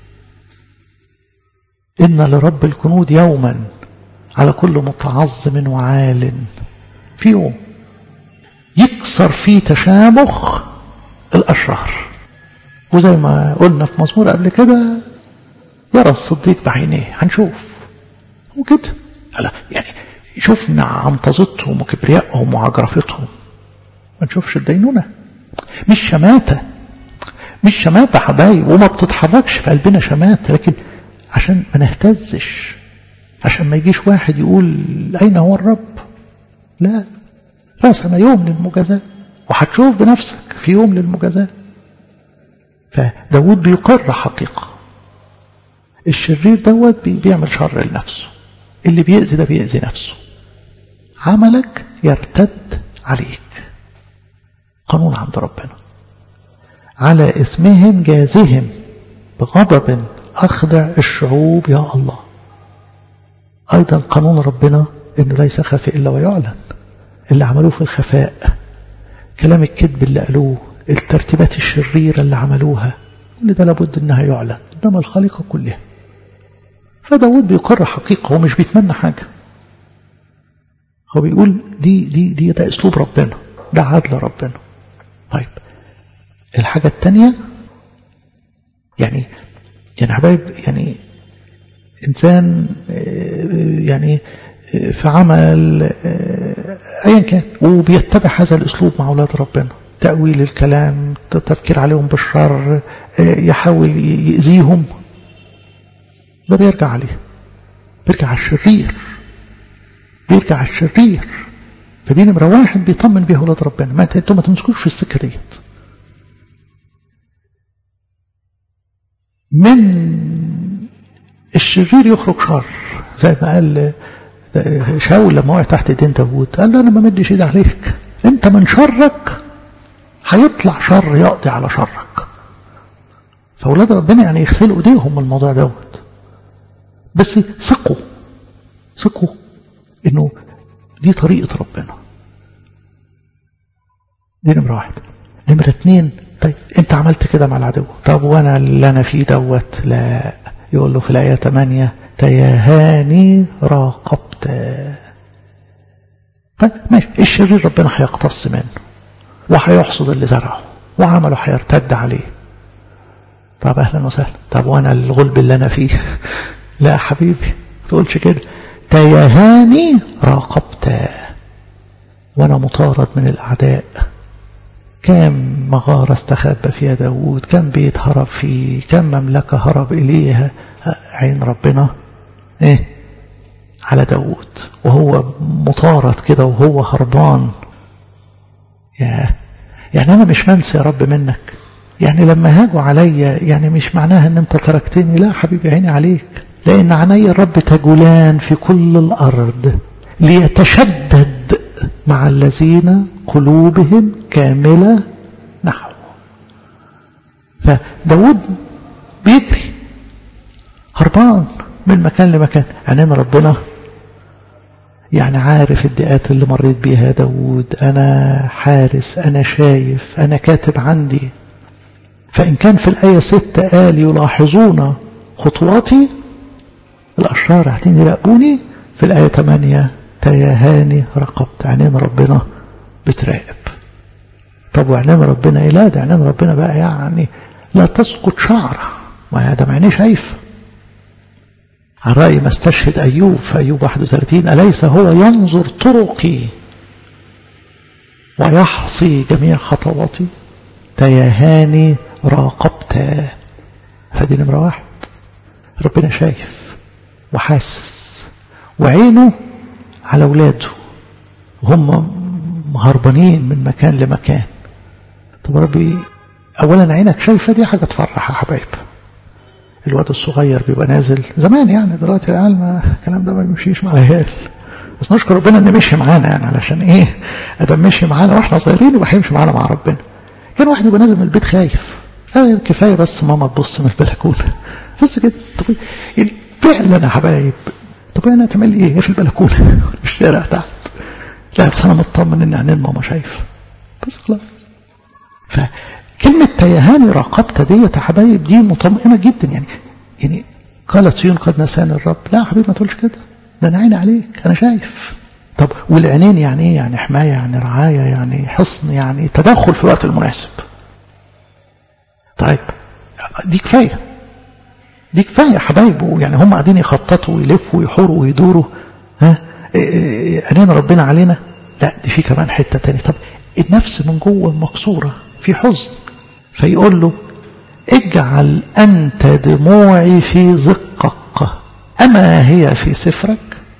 إن لرب الكنود يوما على كل متعظم وعال في يوم يكسر فيه تشامخ الأشرار وزي ما قلنا في مزمور قبل كده يرى الصديق بعينيه هنشوف وكده لا يعني شفنا عنطزتهم وكبريائهم وعجرفتهم ما نشوفش الدينونة مش شماتة مش شماتة حبايب وما بتتحركش في قلبنا شماتة لكن عشان ما نهتزش عشان ما يجيش واحد يقول أين هو الرب لا رسم يوم للمجازاة وهتشوف بنفسك في يوم للمجازاة فداود بيقر حقيقة الشرير دوت بيعمل شر لنفسه اللي بيأذي ده بيأذي نفسه عملك يرتد عليك قانون عند ربنا على اسمهم جازهم بغضب أخدع الشعوب يا الله أيضا قانون ربنا أنه ليس خفي إلا ويعلن اللي عملوه في الخفاء كلام الكذب اللي قالوه الترتيبات الشريرة اللي عملوها كل ده لابد انها يعلن قدام الخليقة كلها فداود بيقر حقيقة هو مش بيتمنى حاجة هو بيقول دي دي دي ده اسلوب ربنا ده عدل ربنا طيب الحاجة التانية يعني يعني حبايب يعني إنسان يعني في عمل أيا كان وبيتبع هذا الأسلوب مع أولاد ربنا تأويل الكلام تفكير عليهم بالشر يحاول يأذيهم ده بيرجع عليه بيرجع على الشرير بيرجع على الشرير فدي نمرة واحد بيطمن بيها أولاد ربنا ما انتوا ما تمسكوش في السكة ديت من الشرير يخرج شر زي ما قال شاول لما وقع تحت ايدين داوود قال له انا ما مديش ايدي عليك انت من شرك هيطلع شر يقضي على شرك فاولاد ربنا يعني يغسلوا ايديهم من الموضوع دوت بس ثقوا ثقوا انه دي طريقة ربنا دي نمرة واحد نمرة اتنين طيب انت عملت كده مع العدو طب وانا اللي انا فيه دوت لا يقول له في الآية 8 تيهاني راقبت طيب ماشي الشرير ربنا هيقتص منه وهيحصد اللي زرعه وعمله هيرتد عليه طب اهلا وسهلا طب وانا الغلب اللي انا فيه لا حبيبي ما تقولش كده تيهاني راقبت وأنا مطارد من الأعداء كم مغارة استخبى فيها داود كم بيت هرب فيه كم مملكة هرب إليها عين ربنا إيه على داود وهو مطارد كده وهو هربان يا يعني أنا مش منسي يا رب منك يعني لما هاجوا عليا يعني مش معناها ان انت تركتني لا حبيبي عيني عليك لان عيني الرب تجولان في كل الارض ليتشدد مع الذين قلوبهم كاملة نحو فداود بيجري هربان من مكان لمكان عينين ربنا يعني عارف الدقات اللي مريت بيها داود أنا حارس أنا شايف أنا كاتب عندي فإن كان في الآية ستة قال يلاحظون خطواتي الأشرار قاعدين يراقبوني في الآية ثمانية تيهاني رقبت عينين ربنا بتراقب طب وعينين ربنا ايه لا ده عينين ربنا بقى يعني لا تسقط شعرة ما ده عينيه شايف على رأي ما استشهد أيوب في أيوب 31 أليس هو ينظر طرقي ويحصي جميع خطواتي تيهاني راقبت فدي نمرة واحد ربنا شايف وحاسس وعينه على أولاده وهم هربانين من مكان لمكان طب ربي أولا عينك شايفة دي حاجة تفرح يا حبايب الواد الصغير بيبقى نازل زمان يعني دلوقتي العيال ما الكلام ده ما بيمشيش مع العيال بس نشكر ربنا ان مشي معانا يعني علشان ايه ادم مشي معانا واحنا صغيرين يبقى هيمشي معانا مع ربنا كان واحد يبقى نازل من البيت خايف آه كفايه بس ماما تبص من البلكونه بص كده طب يعني فعلا يا حبايب طب انا تعمل لي ايه في البلكونه في الشارع تحت لا بس انا مطمن ان عينين ماما شايفه بس خلاص فكلمة تيهاني راقبت ديت يا حبايب دي مطمئنة جدا يعني يعني قالت سيون قد نساني الرب لا يا حبيبي ما تقولش كده ده انا عيني عليك انا شايف طب والعينين يعني ايه يعني حماية يعني رعاية يعني حصن يعني تدخل في الوقت المناسب طيب دي كفاية دي كفاية يا حبايب يعني هم قاعدين يخططوا ويلفوا ويحوروا ويدوروا ها عينين ربنا علينا لا دي في كمان حتة تانية طب النفس من جوه مكسورة في حزن فيقول له اجعل أنت دموعي في زقك أما هي في سفرك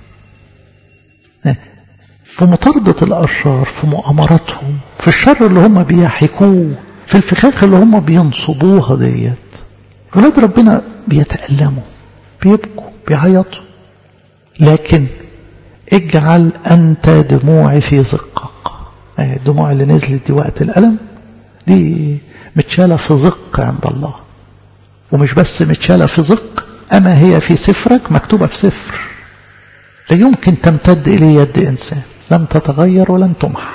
في مطاردة الأشرار في مؤامراتهم في الشر اللي هم بيحكوه في الفخاخ اللي هم بينصبوها ديت ولاد ربنا بيتألموا بيبكوا بيعيطوا لكن اجعل أنت دموعي في زقك الدموع اللي نزلت دي وقت الألم دي متشالة في زق عند الله ومش بس متشالة في زق أما هي في سفرك مكتوبة في سفر لا يمكن تمتد إليه يد إنسان لن تتغير ولن تمحى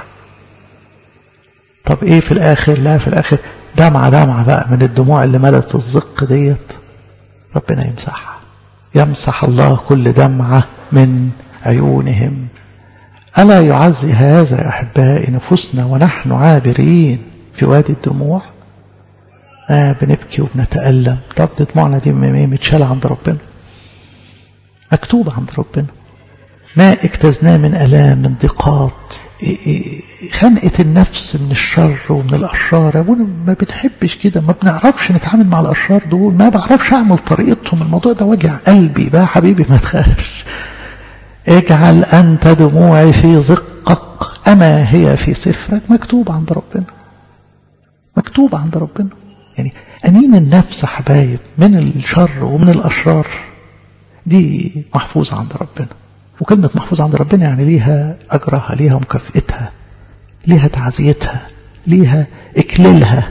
طب إيه في الآخر لا في الآخر دمعة دمعة بقى من الدموع اللي ملت الزق ديت ربنا يمسحها يمسح الله كل دمعة من عيونهم ألا يعزي هذا يا أحبائي نفوسنا ونحن عابرين في وادي الدموع آه بنبكي وبنتألم طب دموعنا دي متشالة عند ربنا مكتوبة عند ربنا ما اجتزناه من ألام من ضيقات خنقة النفس من الشر ومن الأشرار أبونا ما بنحبش كده ما بنعرفش نتعامل مع الأشرار دول ما بعرفش أعمل طريقتهم الموضوع ده وجع قلبي بقى حبيبي ما تخافش اجعل أنت دموعي في زقك أما هي في سفرك مكتوب عند ربنا مكتوب عند ربنا يعني أنين النفس حبايب من الشر ومن الأشرار دي محفوظة عند ربنا وكلمة محفوظ عند ربنا يعني ليها أجرها ليها مكافئتها ليها تعزيتها ليها إكليلها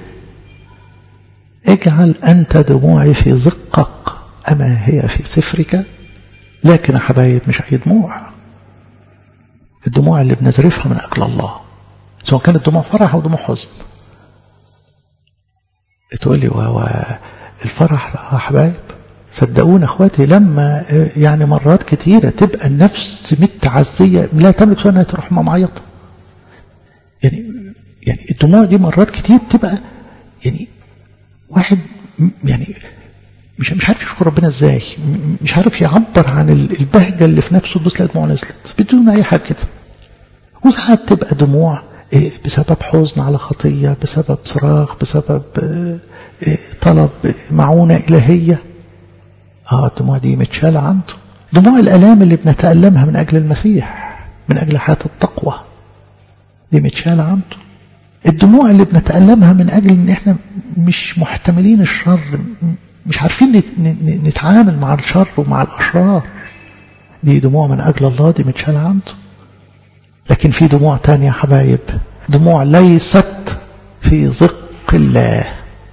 اجعل أنت دموعي في زقك أما هي في سفرك لكن يا حبايب مش أي دموع الدموع اللي بنزرفها من أجل الله سواء كانت دموع فرح أو دموع حزن تقول لي وهو الفرح يا حبايب صدقونا اخواتي لما يعني مرات كتيرة تبقى النفس متعزية لا تملك سوى انها تروح معيطة يعني يعني الدموع دي مرات كتير تبقى يعني واحد يعني مش مش عارف يشكر ربنا ازاي مش عارف يعبر عن البهجة اللي في نفسه تبص دموع نزلت بدون اي حاجة كده وساعات تبقى دموع بسبب حزن على خطية بسبب صراخ بسبب طلب معونة إلهية آه الدموع دي متشالة عنده دموع الألام اللي بنتألمها من أجل المسيح من أجل حياة التقوى دي متشالة عنده الدموع اللي بنتألمها من أجل إن إحنا مش محتملين الشر مش عارفين نتعامل مع الشر ومع الأشرار دي دموع من أجل الله دي متشالة عنده لكن في دموع تانية يا حبايب دموع ليست في زق الله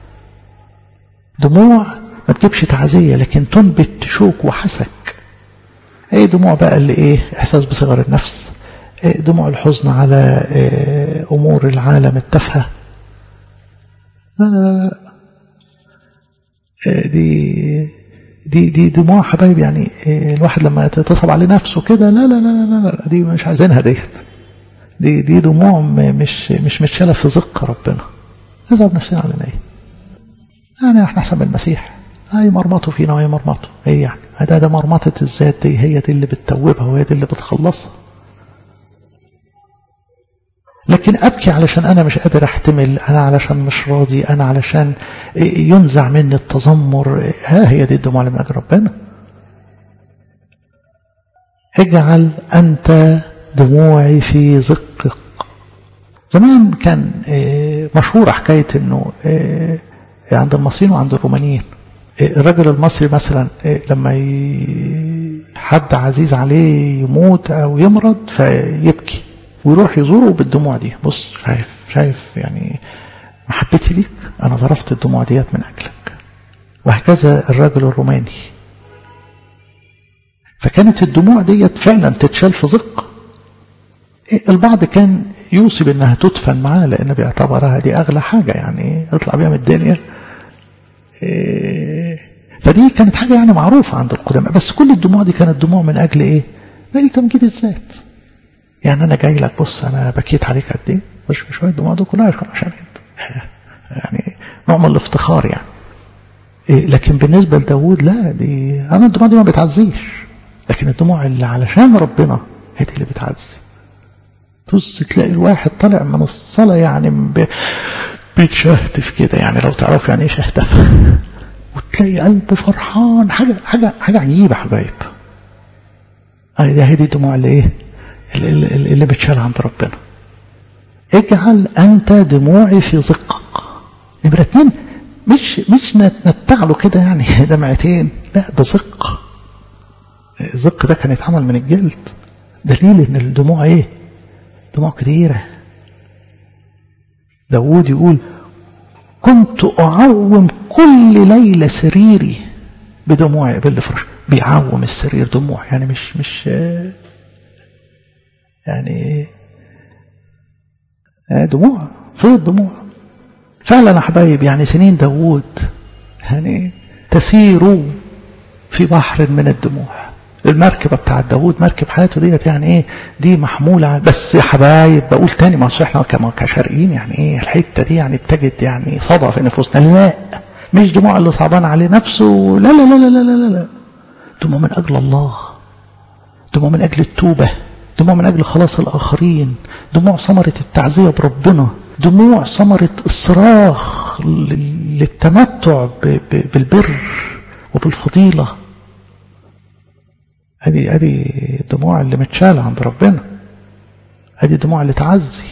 دموع ما تجيبش تعزية لكن تنبت شوك وحسك ايه دموع بقى اللي ايه احساس بصغر النفس إيه دموع الحزن على إيه امور العالم التافهه لا لا لا إيه دي دي دي دموع حبايب يعني إيه الواحد لما تصب عليه نفسه كده لا لا لا لا لا دي مش عايزينها ديت دي دي دموع مش مش متشاله في زق ربنا نزعل نفسنا على ايه يعني احنا احسن من المسيح هاي مرمطه فينا وهي مرمطه ايه يعني ده ده مرمطة الذات دي هي دي اللي بتتوبها وهي دي اللي بتخلصها لكن أبكي علشان أنا مش قادر أحتمل أنا علشان مش راضي أنا علشان ينزع مني التذمر ها هي دي الدموع اللي من أجل ربنا اجعل أنت دموعي في زقك زمان كان مشهورة حكاية أنه عند المصريين وعند الرومانيين الرجل المصري مثلا لما حد عزيز عليه يموت أو يمرض فيبكي ويروح يزوره بالدموع دي بص شايف شايف يعني محبتي ليك أنا ظرفت الدموع ديت من أجلك وهكذا الرجل الروماني فكانت الدموع ديت فعلا تتشال في زق البعض كان يوصي بأنها تدفن معاه لأن بيعتبرها دي أغلى حاجة يعني اطلع بيها من الدنيا فدي كانت حاجة يعني معروفة عند القدماء بس كل الدموع دي كانت دموع من أجل إيه؟ من أجل تمجيد الذات يعني أنا جاي لك بص أنا بكيت عليك قد إيه؟ مش شوية الدموع دي كلها عشان أنت يعني نوع من الافتخار يعني إيه لكن بالنسبة لداوود لا دي أنا الدموع دي ما بتعزيش لكن الدموع اللي علشان ربنا هي دي اللي بتعزي تبص تلاقي الواحد طالع من الصلاة يعني ب... بيتشهتف كده يعني لو تعرف يعني ايه شهتف وتلاقي قلبه فرحان حاجة حاجة حاجة عجيبة حبايب هي دي هي دي الدموع اللي ايه اللي, اللي بتشال عند ربنا اجعل انت دموعي في زقك نمرة اتنين مش مش نتنتع له كده يعني دمعتين لا ده زق الزق ده كان يتعمل من الجلد دليل ان الدموع ايه دموع كتيره داود يقول كنت أعوم كل ليلة سريري بدموعي بالفرش بيعوم السرير دموع يعني مش مش يعني دموع فيض دموع فعلا يا حبايب يعني سنين داود يعني تسير في بحر من الدموع المركبة بتاعت داود مركب حياته ديت يعني ايه دي محمولة بس يا حبايب بقول تاني ما احنا كما كشرقيين يعني ايه الحتة دي يعني بتجد يعني صدى في نفوسنا لا مش دموع اللي صعبان عليه نفسه لا لا لا لا لا لا لا دموع من أجل الله دموع من أجل التوبة دموع من أجل خلاص الآخرين دموع ثمرة التعزية بربنا دموع ثمرة الصراخ للتمتع بالبر وبالفضيلة هذه هذه الدموع اللي متشالة عند ربنا هذه الدموع اللي تعزي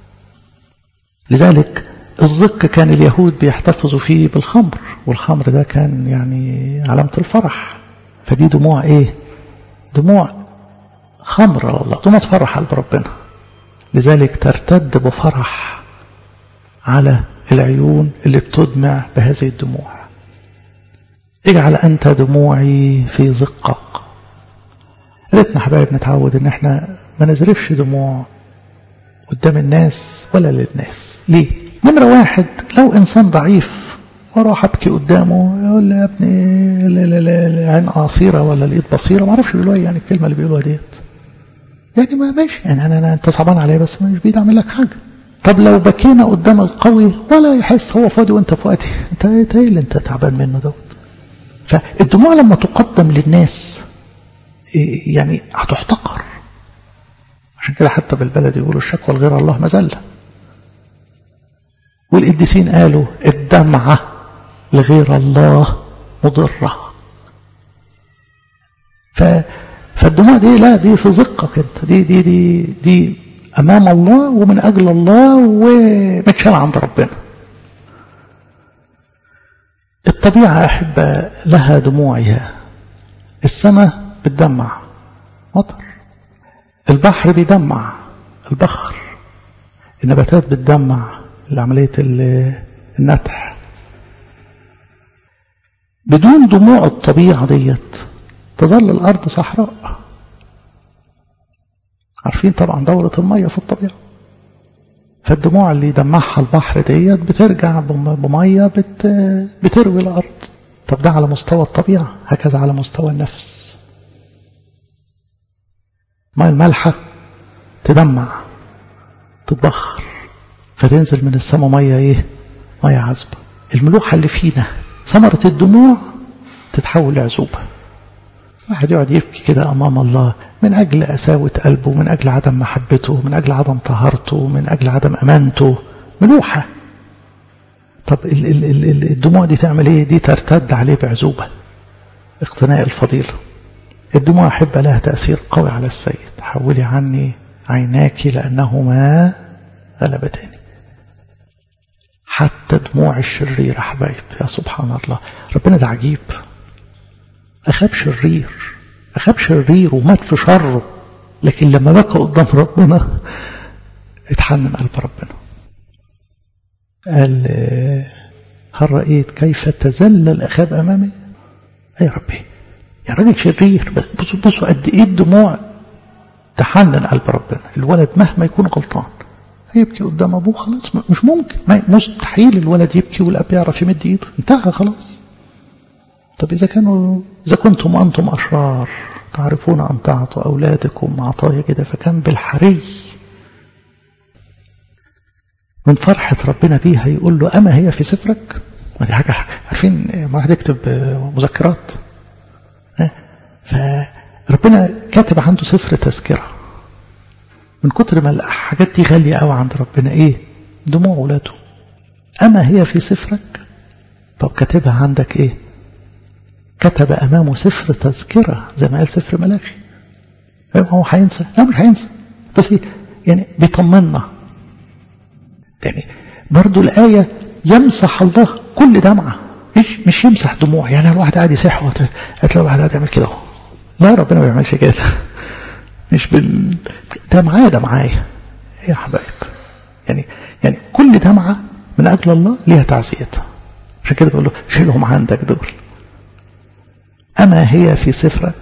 لذلك الزق كان اليهود بيحتفظوا فيه بالخمر والخمر ده كان يعني علامة الفرح فدي دموع ايه دموع خمر والله دموع تفرح قلب ربنا لذلك ترتد بفرح على العيون اللي بتدمع بهذه الدموع اجعل أنت دموعي في زقك ريتنا حبايب نتعود ان احنا ما نزرفش دموع قدام الناس ولا للناس ليه نمرة واحد لو انسان ضعيف واروح ابكي قدامه يقول لي يا ابني العين قصيرة ولا الايد بصيرة ما اعرفش بيقولوا يعني الكلمة اللي بيقولوها ديت يعني ما ماشي يعني انا, أنا انت صعبان عليا بس مش بيد اعمل لك حاجة طب لو بكينا قدام القوي ولا يحس هو فاضي وانت فاضي انت ايه اللي انت تعبان منه دوت فالدموع لما تقدم للناس يعني هتحتقر عشان كده حتى بالبلد يقولوا الشكوى لغير الله مذلة والقديسين قالوا الدمعة لغير الله مضرة ف... فالدموع دي لا دي في زقك انت دي دي دي دي امام الله ومن اجل الله ومتشال عند ربنا الطبيعة أحب لها دموعها السماء بتدمع مطر البحر بيدمع البخر النباتات بتدمع لعملية النتح بدون دموع الطبيعة ديت تظل الأرض صحراء عارفين طبعا دورة المية في الطبيعة فالدموع اللي يدمعها البحر ديت بترجع بمية بت بتروي الأرض طب ده على مستوى الطبيعة هكذا على مستوى النفس مية المالحة تدمع تتبخر فتنزل من السماء مية ايه مية عذبة الملوحة اللي فينا ثمرة الدموع تتحول لعزوبة واحد يقعد يبكي كده أمام الله من أجل أساوة قلبه من أجل عدم محبته من أجل عدم طهارته من أجل عدم أمانته ملوحة طب ال ال ال الدموع دي تعمل ايه دي ترتد عليه بعزوبة اقتناء الفضيلة الدموع أحب لها تأثير قوي على السيد حولي عني عيناك لأنهما غلبتاني حتى دموع الشرير حبايب يا سبحان الله ربنا ده عجيب أخاب شرير أخاب شرير ومات في شره لكن لما بكى قدام ربنا اتحنن قلب ربنا قال هل رأيت كيف تذلل أخاب أمامي أي ربي يا راجل شرير بصوا بصوا قد إيه الدموع تحنن قلب ربنا الولد مهما يكون غلطان هيبكي قدام أبوه خلاص مش ممكن مستحيل الولد يبكي والأب يعرف يمد إيده انتهى خلاص طب إذا كانوا إذا كنتم أنتم أشرار تعرفون أن تعطوا أولادكم عطايا كده فكان بالحري من فرحة ربنا بيها يقول له أما هي في سفرك ودي حاجة عارفين ما واحد يكتب مذكرات فربنا كاتب عنده سفر تذكرة من كتر ما الحاجات دي غالية قوي عند ربنا ايه دموع ولاده أما هي في سفرك طب كاتبها عندك ايه كتب أمامه سفر تذكرة زي ما قال سفر ملاخي هو هينسى لا مش هينسى بس يعني بيطمنا يعني برضو الآية يمسح الله كل دمعة مش مش يمسح دموع يعني الواحد قاعد يسح هتلاقي الواحد قاعد يعمل كده لا ربنا ما بيعملش كده مش بال ده معايا ده معايا يا حبايب يعني يعني كل دمعة من أجل الله ليها تعزيتها عشان كده بقول له شيلهم عندك دول أما هي في سفرك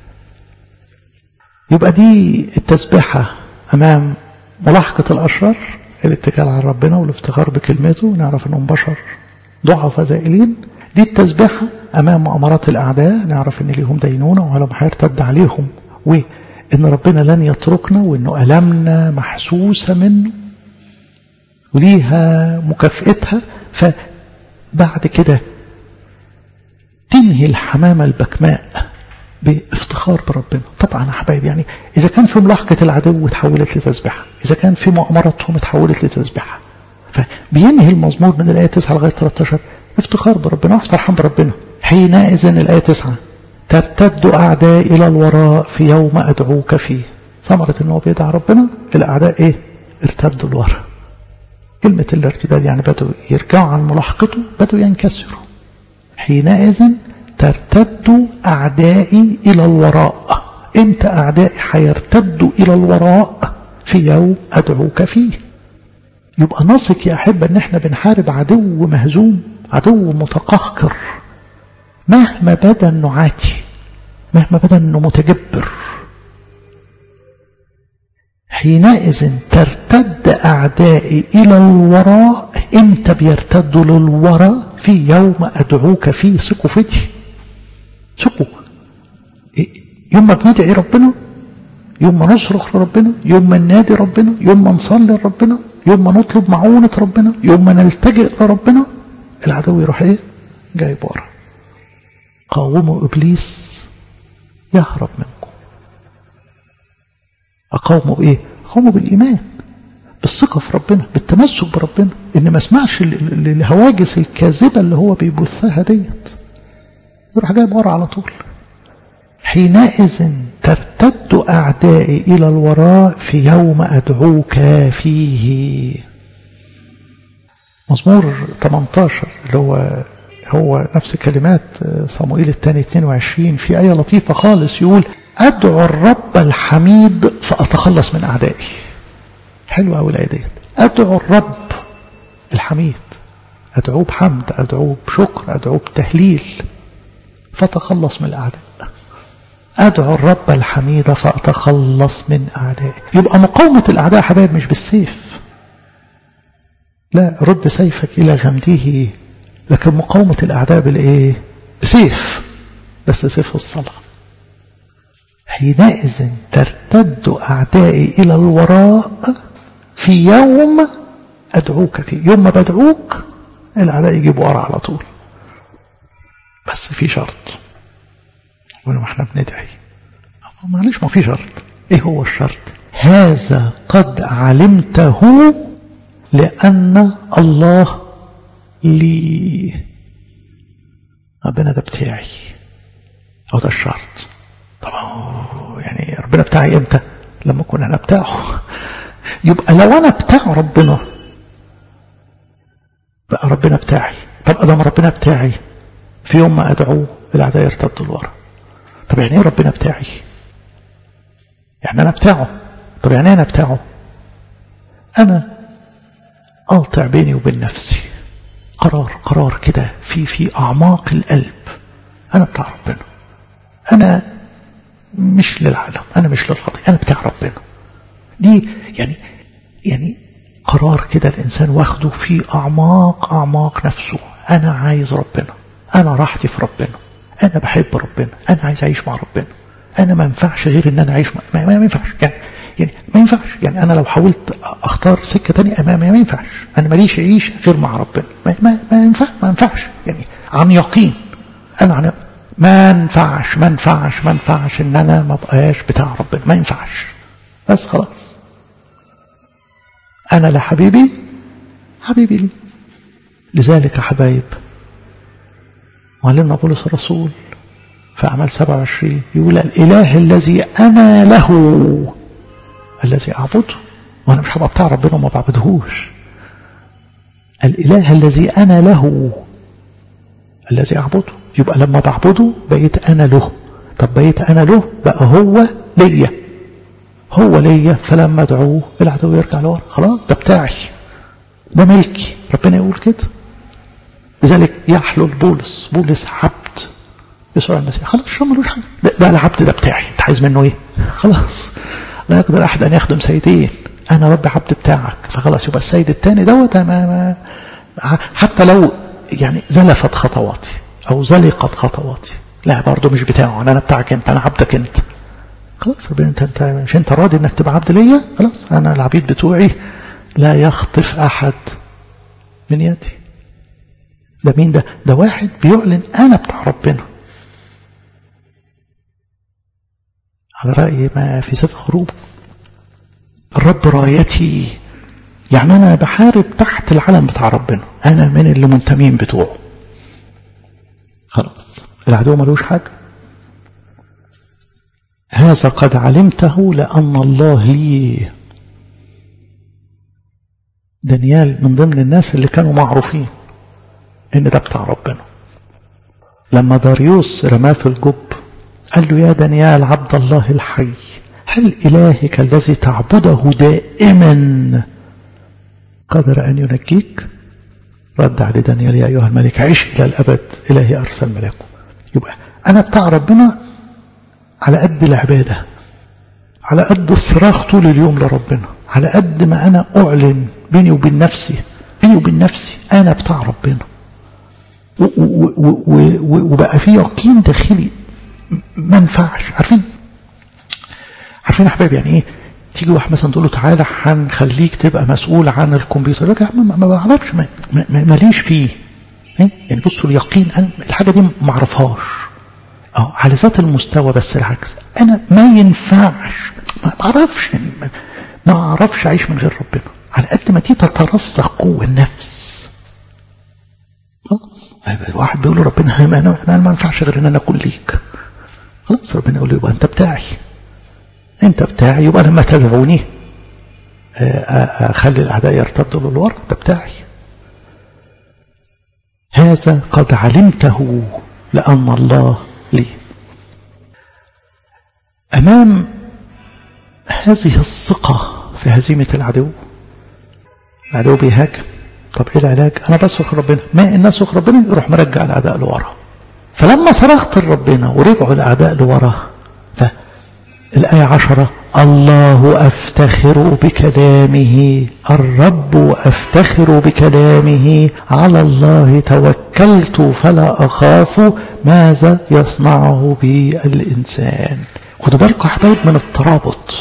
يبقى دي التسبيحة أمام ملاحقة الأشرار الاتكال على ربنا والافتخار بكلمته ونعرف أنهم بشر ضعف زائلين دي التسبيحة أمام مؤامرات الأعداء نعرف أن ليهم دينونة وعلم هيرتد عليهم وإن ربنا لن يتركنا وأنه ألمنا محسوسة منه وليها مكافئتها فبعد كده تنهي الحمامة البكماء بافتخار بربنا طبعا يا حبايبي يعني إذا كان في ملاحقة العدو اتحولت لتسبيحة إذا كان في مؤامرتهم اتحولت لتسبيحة فبينهي المزمور من الآية 9 لغاية 13 افتخار بربنا واحد فرحان بربنا حينئذ الآية 9 ترتد أعداء إلى الوراء في يوم أدعوك فيه ثمرة إن هو بيدعى ربنا الأعداء إيه ارتدوا لورا كلمة الارتداد يعني بدوا يرجعوا عن ملاحقته بدوا ينكسروا حينئذ ترتد أعدائي إلى الوراء أنت أعدائي حيرتدوا إلى الوراء في يوم أدعوك فيه يبقى نثق يا أحبة أن احنا بنحارب عدو مهزوم عدو متقهقر مهما بدا أنه عاتي مهما بدا أنه متجبر حينئذ ترتد أعدائي إلى الوراء إمتى بيرتدوا للوراء في يوم أدعوك فيه ثقوا فيدي ثقوا يوم ما بندعي ربنا يوم ما نصرخ لربنا يوم ما ننادي ربنا يوم ما نصلي لربنا يوم ما نطلب معونة ربنا يوم ما نلتجئ لربنا العدو يروح ايه جايب ورا قاوموا إبليس يهرب منكم أقاومه بإيه؟ أقاومه بالإيمان بالثقة في ربنا بالتمسك بربنا إن ما اسمعش الهواجس الكاذبة اللي هو بيبثها ديت يروح جايب ورا على طول حينئذ ترتد أعدائي إلى الوراء في يوم أدعوك فيه مزمور 18 اللي هو هو نفس كلمات صموئيل الثاني 22 في آية لطيفة خالص يقول أدعو الرب الحميد فأتخلص من أعدائي حلوة أوي الآية ديت أدعو الرب الحميد أدعوه بحمد أدعوه بشكر أدعوه بتهليل فتخلص من الأعداء أدعو الرب الحميد فأتخلص من أعدائي يبقى مقاومة الأعداء حبايب مش بالسيف لا رد سيفك إلى غمده لكن مقاومة الأعداء بالإيه بسيف بس سيف الصلاة حينئذ ترتد أعدائي إلى الوراء في يوم أدعوك فيه يوم ما بدعوك الأعداء يجيبوا ورا على طول بس في شرط ولما احنا بندعي معلش ما في شرط ايه هو الشرط هذا قد علمته لأن الله لي ربنا ده بتاعي أو ده الشرط طب يعني ربنا بتاعي امتى لما أكون أنا بتاعه يبقى لو أنا بتاع ربنا بقى ربنا بتاعي طب أدام ربنا بتاعي في يوم ما أدعوه الأعداء يرتدوا لورا طب يعني ايه ربنا بتاعي يعني أنا بتاعه طب يعني أنا بتاعه أنا أقطع بيني وبين نفسي قرار قرار كده في في أعماق القلب أنا بتاع ربنا أنا مش للعالم أنا مش للخطيئة أنا بتاع ربنا دي يعني يعني قرار كده الإنسان واخده في أعماق أعماق نفسه أنا عايز ربنا أنا راحتي في ربنا أنا بحب ربنا أنا عايز أعيش مع ربنا أنا ما ينفعش غير إن أنا أعيش مع ما, ما ينفعش يعني يعني ما ينفعش يعني أنا لو حاولت أختار سكة تانية أمامي ما ينفعش أنا ماليش عيش غير مع ربنا ما, ما, ما ينفع ما ينفعش يعني عن يقين أنا عن ما ينفعش ما ينفعش ما ينفعش إن أنا ما بقاش بتاع ربنا ما ينفعش بس خلاص أنا لحبيبي حبيبي لي لذلك يا حبايب معلمنا بولس الرسول في أعمال 27 يقول الإله الذي أنا له الذي أعبده وأنا مش هبقى بتاع ربنا وما بعبدهوش الإله الذي أنا له الذي أعبده يبقى لما بعبده بقيت أنا له طب بقيت أنا له بقى هو ليا هو ليا فلما أدعوه العدو يرجع لورا خلاص ده بتاعي ده ملكي ربنا يقول كده لذلك يحلل بولس بولس عبد يسوع المسيح خلاص شو ملوش حاجه ده, ده العبد ده بتاعي انت عايز منه ايه خلاص لا يقدر احد ان يخدم سيدين انا رب عبد بتاعك فخلاص يبقى السيد الثاني دوت ما ما حتى لو يعني زلفت خطواتي او زلقت خطواتي لا برضه مش بتاعه انا بتاعك انت انا عبدك انت خلاص ربنا انت انت مش انت راضي انك تبقى عبد ليا خلاص انا العبيد بتوعي لا يخطف احد من يدي ده مين ده ده واحد بيعلن انا بتاع ربنا على رأي ما في سفر خروج الرب رايتي يعني أنا بحارب تحت العلم بتاع ربنا أنا من اللي منتمين بتوعه خلاص العدو ملوش حاجة هذا قد علمته لأن الله لي دانيال من ضمن الناس اللي كانوا معروفين ان ده بتاع ربنا لما داريوس رماه في الجب قال له يا دانيال عبد الله الحي هل إلهك الذي تعبده دائما قدر أن ينجيك رد عليه دانيال يا أيها الملك عيش إلى الأبد إلهي أرسل ملكه يبقى أنا بتاع ربنا على قد العبادة على قد الصراخ طول اليوم لربنا على قد ما أنا أعلن بيني وبين نفسي بيني وبين نفسي أنا بتاع ربنا وبقى في يقين داخلي ما ينفعش عارفين عارفين يا احباب يعني ايه تيجي واحد مثلا تقول له تعالى هنخليك تبقى مسؤول عن الكمبيوتر يا ما, ما بعرفش ما ماليش فيه إيه؟ يعني بصوا اليقين انا الحاجه دي ما اعرفهاش اه على ذات المستوى بس العكس انا ما ينفعش ما اعرفش يعني ما اعرفش اعيش من غير ربنا على قد ما دي تترسخ جوه النفس الواحد بيقول ربنا انا انا ما ينفعش غير ان انا اكون ليك خلاص ربنا يقول له يبقى انت بتاعي انت بتاعي يبقى لما تدعوني اخلي الاعداء يرتدوا للورا ده بتاعي هذا قد علمته لان الله لي امام هذه الثقه في هزيمه العدو العدو بيهاجم طب ايه العلاج انا بصرخ ربنا ما الناس صرخ ربنا يروح مرجع الاعداء لورا فلما صرخت لربنا ورجعوا الاعداء لورا فالايه عشرة الله افتخر بكلامه الرب افتخر بكلامه على الله توكلت فلا اخاف ماذا يصنعه بي الانسان خدوا بالكم يا حبايب من الترابط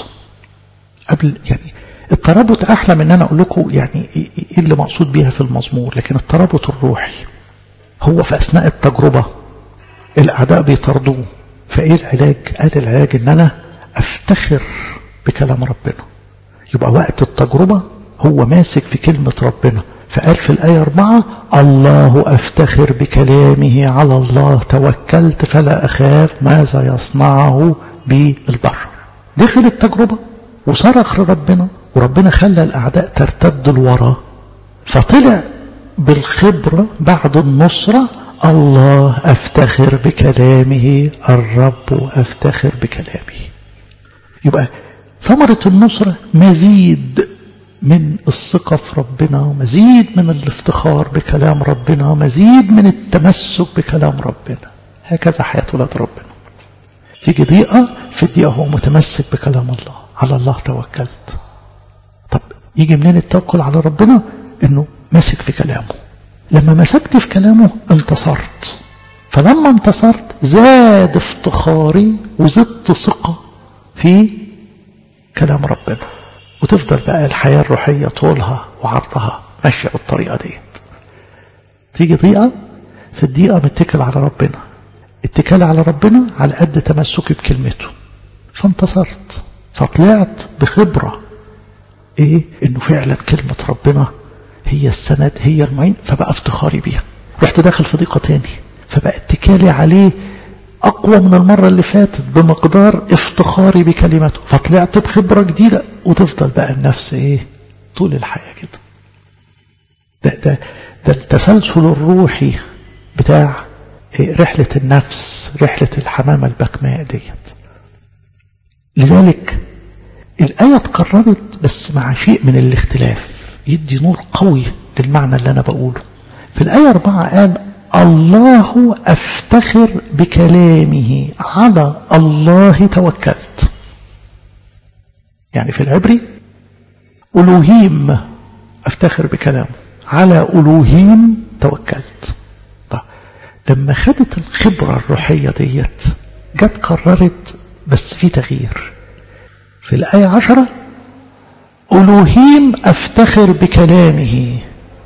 قبل يعني الترابط احلى من ان انا اقول لكم يعني ايه اللي مقصود بيها في المزمور لكن الترابط الروحي هو في اثناء التجربه الاعداء بيطردوه فايه العلاج قال العلاج ان انا افتخر بكلام ربنا يبقى وقت التجربه هو ماسك في كلمه ربنا فقال في الآية أربعة الله أفتخر بكلامه على الله توكلت فلا أخاف ماذا يصنعه بالبر دخل التجربة وصرخ لربنا وربنا خلى الأعداء ترتد لورا فطلع بالخبرة بعد النصرة الله أفتخر بكلامه الرب أفتخر بكلامه يبقى ثمرة النصرة مزيد من الثقة في ربنا ومزيد من الافتخار بكلام ربنا ومزيد من التمسك بكلام ربنا هكذا حياة ولاد ربنا تيجي ضيقة في الضيقة هو متمسك بكلام الله على الله توكلت طب يجي منين التوكل على ربنا انه ماسك في كلامه لما مسكت في كلامه انتصرت فلما انتصرت زاد افتخاري وزدت ثقة في كلام ربنا وتفضل بقى الحياة الروحية طولها وعرضها ماشية بالطريقة ديت تيجي ضيقة في الضيقة متكل على ربنا اتكال على ربنا على قد تمسكي بكلمته فانتصرت فطلعت بخبرة ايه انه فعلا كلمة ربنا هي السند هي المعين فبقى افتخاري بيها رحت داخل في ضيقة تاني فبقى اتكالي عليه أقوى من المرة اللي فاتت بمقدار افتخاري بكلمته فطلعت بخبرة جديدة وتفضل بقى النفس إيه طول الحياة كده ده, ده, ده التسلسل الروحي بتاع إيه رحلة النفس رحلة الحمامة البكماء ديت لذلك الآية اتكررت بس مع شيء من الاختلاف يدي نور قوي للمعنى اللي أنا بقوله في الآية أربعة قال الله أفتخر بكلامه على الله توكلت يعني في العبري ألوهيم أفتخر بكلامه على ألوهيم توكلت طيب لما خدت الخبرة الروحية ديت جت قررت بس في تغيير في الآية عشرة ألوهيم أفتخر بكلامه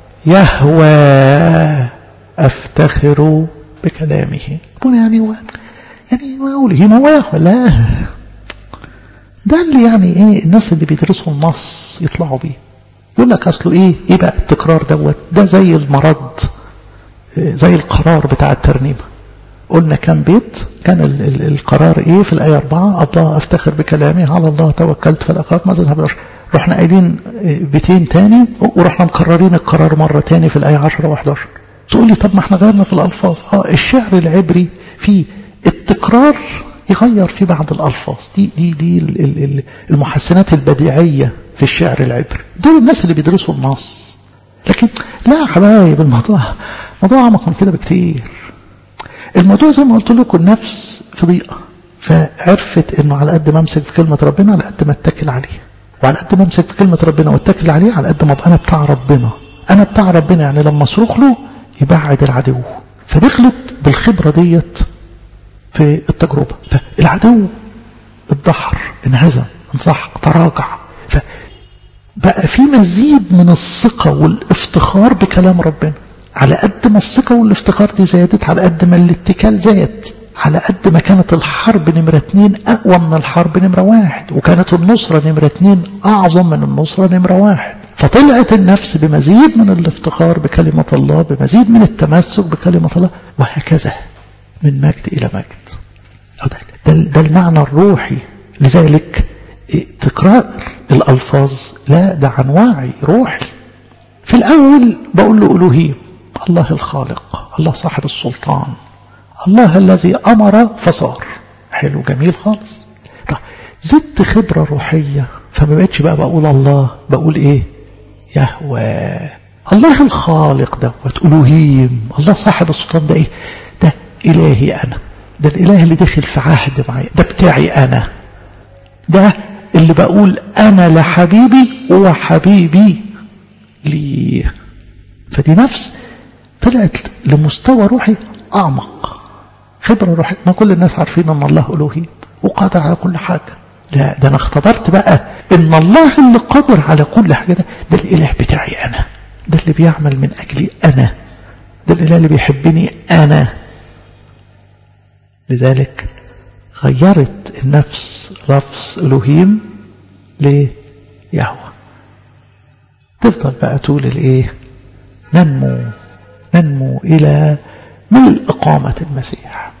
يهوى أفتخر بكلامه يقول يعني هو يعني ما أقول هنا هو لا ده اللي يعني إيه الناس اللي بيدرسوا النص يطلعوا بيه يقول لك أصله إيه إيه بقى التكرار دوت ده زي المرض زي القرار بتاع الترنيمة قلنا كم بيت كان ال ال القرار إيه في الآية أربعة الله أفتخر بكلامه على الله توكلت فلا أخاف ماذا تفعل رحنا قايلين بيتين تاني ورحنا مكررين القرار مرة تاني في الآية 10 و11 تقول لي طب ما احنا غيرنا في الألفاظ اه الشعر العبري فيه التكرار يغير في بعض الألفاظ دي دي دي المحسنات البديعية في الشعر العبري دول الناس اللي بيدرسوا النص لكن لا يا حبايب الموضوع موضوع أعمق من كده بكتير الموضوع زي ما قلت لكم النفس في ضيقة فعرفت انه على قد ما امسك في كلمة ربنا على قد ما اتكل عليه وعلى قد ما امسك في كلمة ربنا واتكل عليه على قد ما ابقى انا بتاع ربنا انا بتاع ربنا يعني لما اصرخ له يبعد العدو فدخلت بالخبرة ديت في التجربة فالعدو اتدحر انهزم انسحق تراجع فبقى في مزيد من الثقة والافتخار بكلام ربنا على قد ما الثقة والافتخار دي زادت على قد ما الاتكال زاد على قد ما كانت الحرب نمرة اتنين أقوى من الحرب نمرة واحد وكانت النصرة نمرة اتنين أعظم من النصرة نمرة واحد فطلعت النفس بمزيد من الافتخار بكلمة الله بمزيد من التمسك بكلمة الله وهكذا من مجد إلى مجد ده, ده المعنى الروحي لذلك تكرار الألفاظ لا ده عن وعي روحي في الأول بقول له ألوهيم الله الخالق الله صاحب السلطان الله الذي أمر فصار حلو جميل خالص طيب زدت خبرة روحية فما بقتش بقى بقول الله بقول ايه يهوى الله الخالق دوت ألوهيم الله صاحب السلطان ده ايه ده إلهي أنا ده الإله اللي دخل في عهد معي ده بتاعي أنا ده اللي بقول أنا لحبيبي وحبيبي لي فدي نفس طلعت لمستوى روحي أعمق خبرة روحية ما كل الناس عارفين أن الله ألوهي وقادر على كل حاجة لا ده أنا اختبرت بقى أن الله اللي قادر على كل حاجة ده ده الإله بتاعي أنا ده اللي بيعمل من أجلي أنا ده الإله اللي بيحبني أنا لذلك غيرت النفس لفظ ألوهيم ليهوى تفضل بقى طول الايه ننمو ننمو إلى ملء إقامة المسيح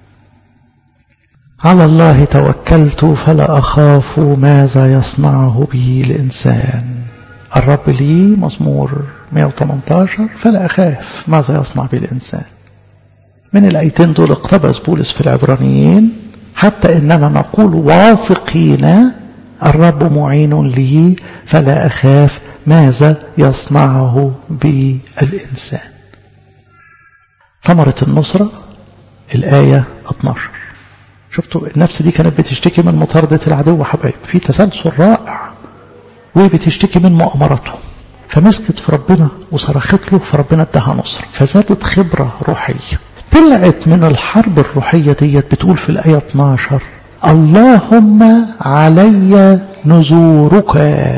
على الله توكلت فلا أخاف ماذا يصنعه بي الإنسان الرب لي مزمور 118 فلا أخاف ماذا يصنع بي الإنسان من الآيتين دول اقتبس بولس في العبرانيين حتى إننا نقول واثقين الرب معين لي فلا أخاف ماذا يصنعه بي الإنسان ثمرة النصرة الآية 12 شفتوا النفس دي كانت بتشتكي من مطاردة العدو حبايب في تسلسل رائع وبتشتكي من مؤامرته فمسكت في ربنا وصرخت له فربنا اداها نصر فزادت خبرة روحية طلعت من الحرب الروحية ديت بتقول في الآية 12 اللهم علي نزورك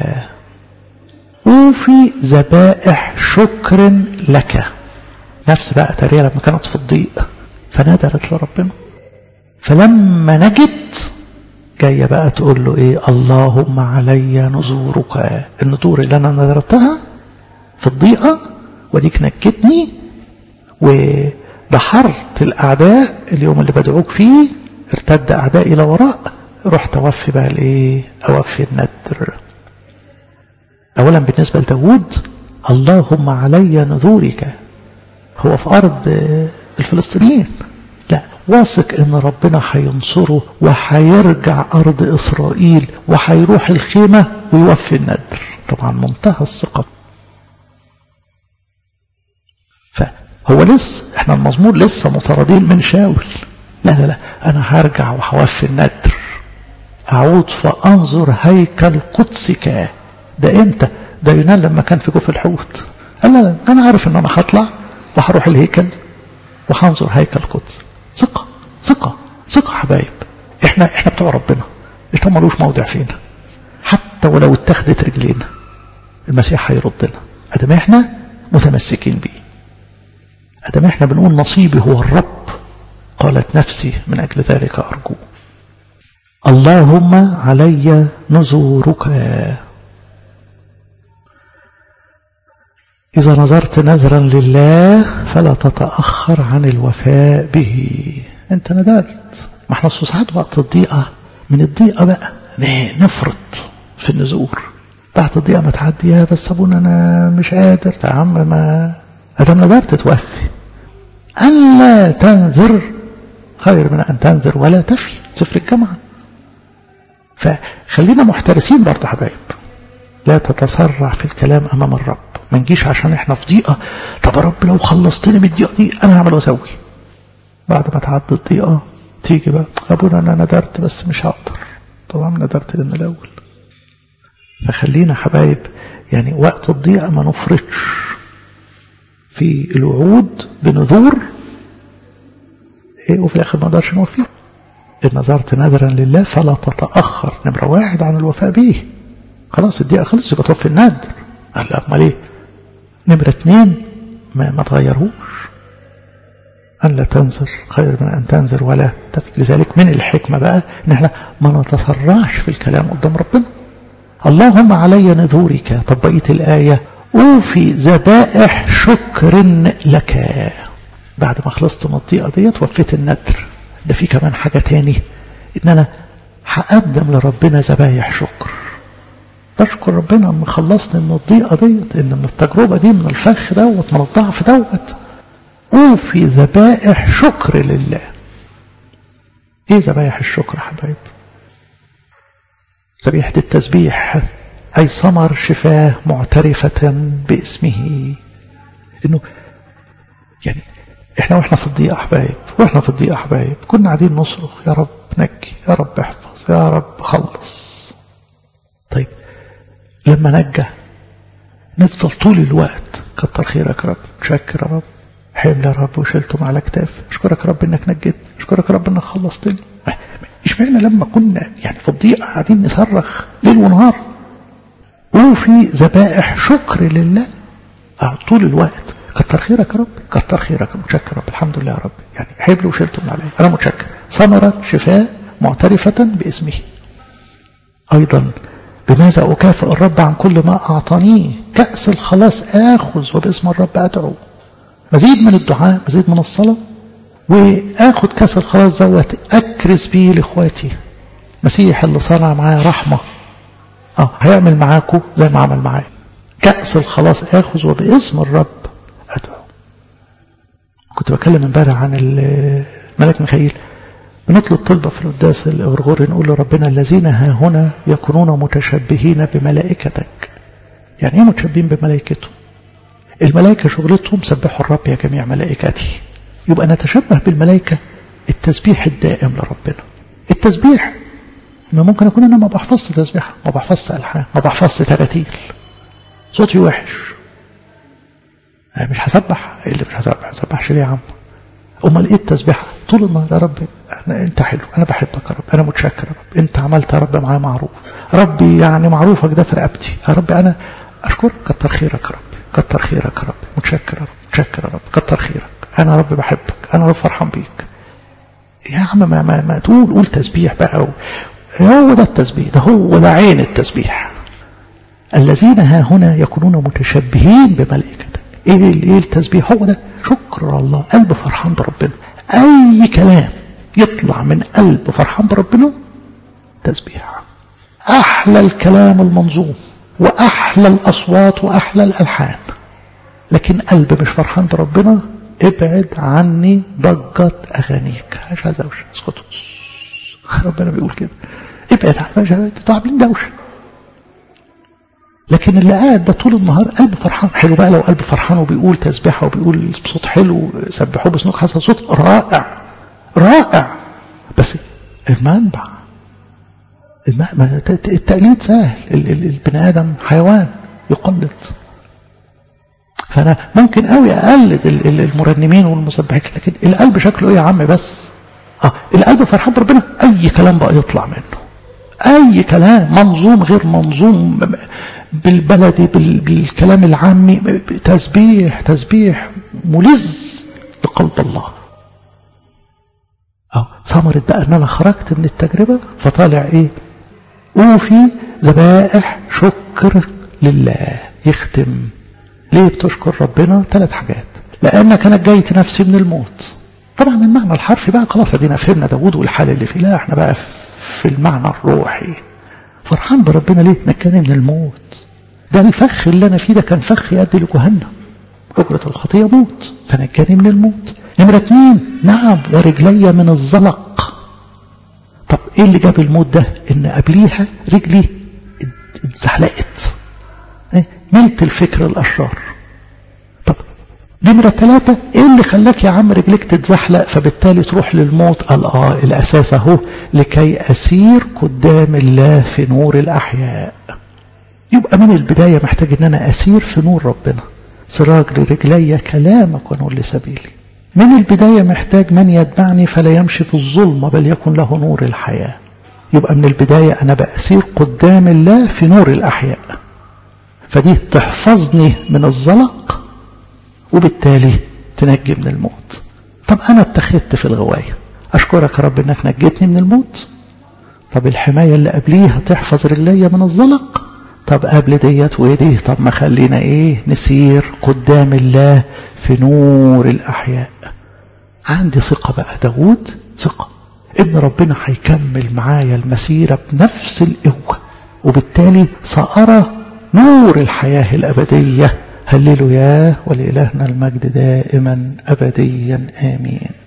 أوفي ذبائح شكر لك نفس بقى تريا لما كانت في الضيق فنادرت لربنا فلما نجت جاية بقى تقول له ايه اللهم علي نزورك النذور اللي انا نذرتها في الضيقة وديك نجتني ودحرت الاعداء اليوم اللي بدعوك فيه ارتد اعدائي الى وراء رحت اوفي بقى الايه اوفي الندر اولا بالنسبة لداود اللهم علي نذورك هو في أرض الفلسطينيين لا واثق ان ربنا هينصره وهيرجع أرض إسرائيل وهيروح الخيمة ويوفي الندر طبعا منتهى الثقة فهو لسه احنا المزمور لسه مطاردين من شاول لا لا لا أنا هرجع وهوفي الندر أعود فأنظر هيكل قدسك ده امتى ده يونان لما كان في جوف الحوت قال لا لا أنا عارف ان أنا هطلع وهروح الهيكل وهنظر هيكل القدس ثقة ثقة ثقة حبايب احنا احنا بتوع ربنا مش ملوش موضع فينا حتى ولو اتخذت رجلينا المسيح هيردنا ادام احنا متمسكين بيه ادام احنا بنقول نصيبي هو الرب قالت نفسي من اجل ذلك ارجو اللهم علي نزورك إذا نظرت نذرا لله فلا تتأخر عن الوفاء به أنت ندرت ما احنا ساعات وقت الضيقة من الضيقة بقى نفرط في النزور بعد الضيقة ما تعدي يا بس أبونا أنا مش قادر يا عم ما أدام ندرت توفي ألا تنذر خير من أن تنذر ولا تفي سفر الجامعة فخلينا محترسين برضه حبايب لا تتسرع في الكلام أمام الرب ما نجيش عشان احنا في ضيقة طب يا رب لو خلصتني من الضيقة دي انا هعمل واسوي بعد ما تعدي الضيقة تيجي بقى ابونا انا ندرت بس مش هقدر طبعا ندرت من الاول فخلينا حبايب يعني وقت الضيقة ما نفرطش في الوعود بنذور ايه وفي الاخر ما نقدرش نوفيه إن نظرت نذرا لله فلا تتأخر نمرة واحد عن الوفاء به خلاص الدقيقة خلص يبقى توفي النذر قال لا امال ايه نمرة اتنين ما, ما تغيرهوش أن لا تنذر خير من أن تنذر ولا تفي لذلك من الحكمة بقى إن احنا ما نتسرعش في الكلام قدام ربنا اللهم علي نذورك طب بقية الآية أوفي ذبائح شكر لك بعد ما خلصت من الضيقة ديت وفيت الندر ده في كمان حاجة تاني إن أنا هقدم لربنا ذبايح شكر بشكر ربنا ان خلصني من الضيقة ديت ان من التجربة دي من الفخ دوت من الضعف دوت أوفي ذبائح شكر لله ايه ذبائح الشكر يا حبايب ذبيحة التسبيح أي ثمر شفاه معترفة باسمه إنه يعني إحنا وإحنا في الضيقة أحبايب وإحنا في الضيقة أحبايب كنا قاعدين نصرخ يا رب نجي يا رب احفظ يا رب خلص طيب لما نجى نفضل طول الوقت كتر خيرك يا رب شكر يا رب حمل يا رب وشلتهم على كتاف اشكرك يا رب انك نجيت اشكرك يا رب انك خلصتني اشمعنى لما كنا يعني في الضيقه قاعدين نصرخ ليل ونهار وفي ذبائح شكر لله اه طول الوقت كتر خيرك يا رب كتر خيرك متشكر رب الحمد لله يا رب يعني حبل وشلتم علي انا متشكر ثمرة شفاء معترفة باسمه ايضا بماذا أكافئ الرب عن كل ما أعطانيه كأس الخلاص آخذ وباسم الرب أدعو مزيد من الدعاء مزيد من الصلاة وآخذ كأس الخلاص دوت أكرس بيه لإخواتي مسيح اللي صنع معايا رحمة آه هيعمل معاكم زي ما عمل معايا كأس الخلاص آخذ وباسم الرب أدعو كنت بكلم امبارح عن الملك ميخائيل بنطلب طلبة في القداس الغرغوري نقول لربنا الذين ها هنا يكونون متشبهين بملائكتك يعني ايه متشبهين بملائكته الملائكة شغلتهم سبحوا الرب يا جميع ملائكته يبقى نتشبه بالملائكة التسبيح الدائم لربنا التسبيح ما ممكن أكون أنا ما بحفظش تسبيح ما بحفظش ألحان ما بحفظش تراتيل صوتي وحش مش هسبح اللي مش هسبح هسبحش ليه يا عم امال ايه التسبيحه طول النهار يا رب أنا انت حلو انا بحبك يا رب انا متشكر يا رب انت عملت يا رب معايا معروف ربي يعني معروفك ده في رقبتي يا رب انا اشكرك كتر خيرك يا رب كتر خيرك يا رب متشكر يا رب متشكر يا رب كتر خيرك انا يا رب بحبك انا رب فرحان بيك يا عم ما, ما, ما تقول قول تسبيح بقى هو ده التسبيح ده هو ده عين التسبيح الذين ها هنا يكونون متشبهين بملائكتك ايه ايه التسبيح هو ده شكر الله قلب فرحان بربنا اي كلام يطلع من قلب فرحان بربنا تسبيح احلى الكلام المنظوم واحلى الاصوات واحلى الالحان لكن قلب مش فرحان بربنا ابعد عني ضجة اغانيك مش عايز دوشه اسكتوا ربنا بيقول كده ابعد عني انتوا عاملين دوشه لكن اللي قاعد ده طول النهار قلب فرحان حلو بقى لو قلب فرحان وبيقول تسبيحه وبيقول بصوت حلو سبحوه بسنوك حسن صوت رائع رائع بس المنبع التقليد سهل البني ادم حيوان يقلد فانا ممكن قوي اقلد المرنمين والمسبحين لكن القلب شكله ايه يا عم بس اه القلب فرحان بربنا اي كلام بقى يطلع منه اي كلام منظوم غير منظوم بالبلدي بالكلام العامي تسبيح تسبيح ملز لقلب الله أو ثمرة بقى ان انا خرجت من التجربة فطالع ايه وفي ذبائح شكر لله يختم ليه بتشكر ربنا ثلاث حاجات لانك انا جايت نفسي من الموت طبعا المعنى الحرفي بقى خلاص ادينا فهمنا داوود والحال اللي فيه لا احنا بقى في المعنى الروحي فرحان بربنا ليه نكاني من الموت ده الفخ اللي انا فيه ده كان فخ يؤدي لجهنم أجرة الخطية موت فنجاني من الموت نمرة اتنين نعم ورجلي من الزلق طب ايه اللي جاب الموت ده ان قبليها رجلي اتزحلقت ايه؟ ملت الفكر الاشرار طب نمرة ثلاثة ايه اللي خلاك يا عم رجليك تتزحلق فبالتالي تروح للموت قال اه الاساس اهو لكي اسير قدام الله في نور الاحياء يبقى من البداية محتاج ان انا اسير في نور ربنا سراج لرجلي كلامك ونور لسبيلي من البداية محتاج من يتبعني فلا يمشي في الظلمة بل يكن له نور الحياة يبقى من البداية أنا بأسير قدام الله في نور الأحياء فدي تحفظني من الزلق وبالتالي تنجي من الموت طب أنا اتخذت في الغواية أشكرك يا رب إنك نجيتني من الموت طب الحماية اللي قبليها تحفظ رجليا من الزلق طب قبل ديت ودي طب ما خلينا ايه نسير قدام الله في نور الأحياء عندي ثقة بقى داود ثقة إن ربنا هيكمل معايا المسيرة بنفس القوة وبالتالي سأرى نور الحياة الأبدية هللوا ياه ولإلهنا المجد دائما أبديا آمين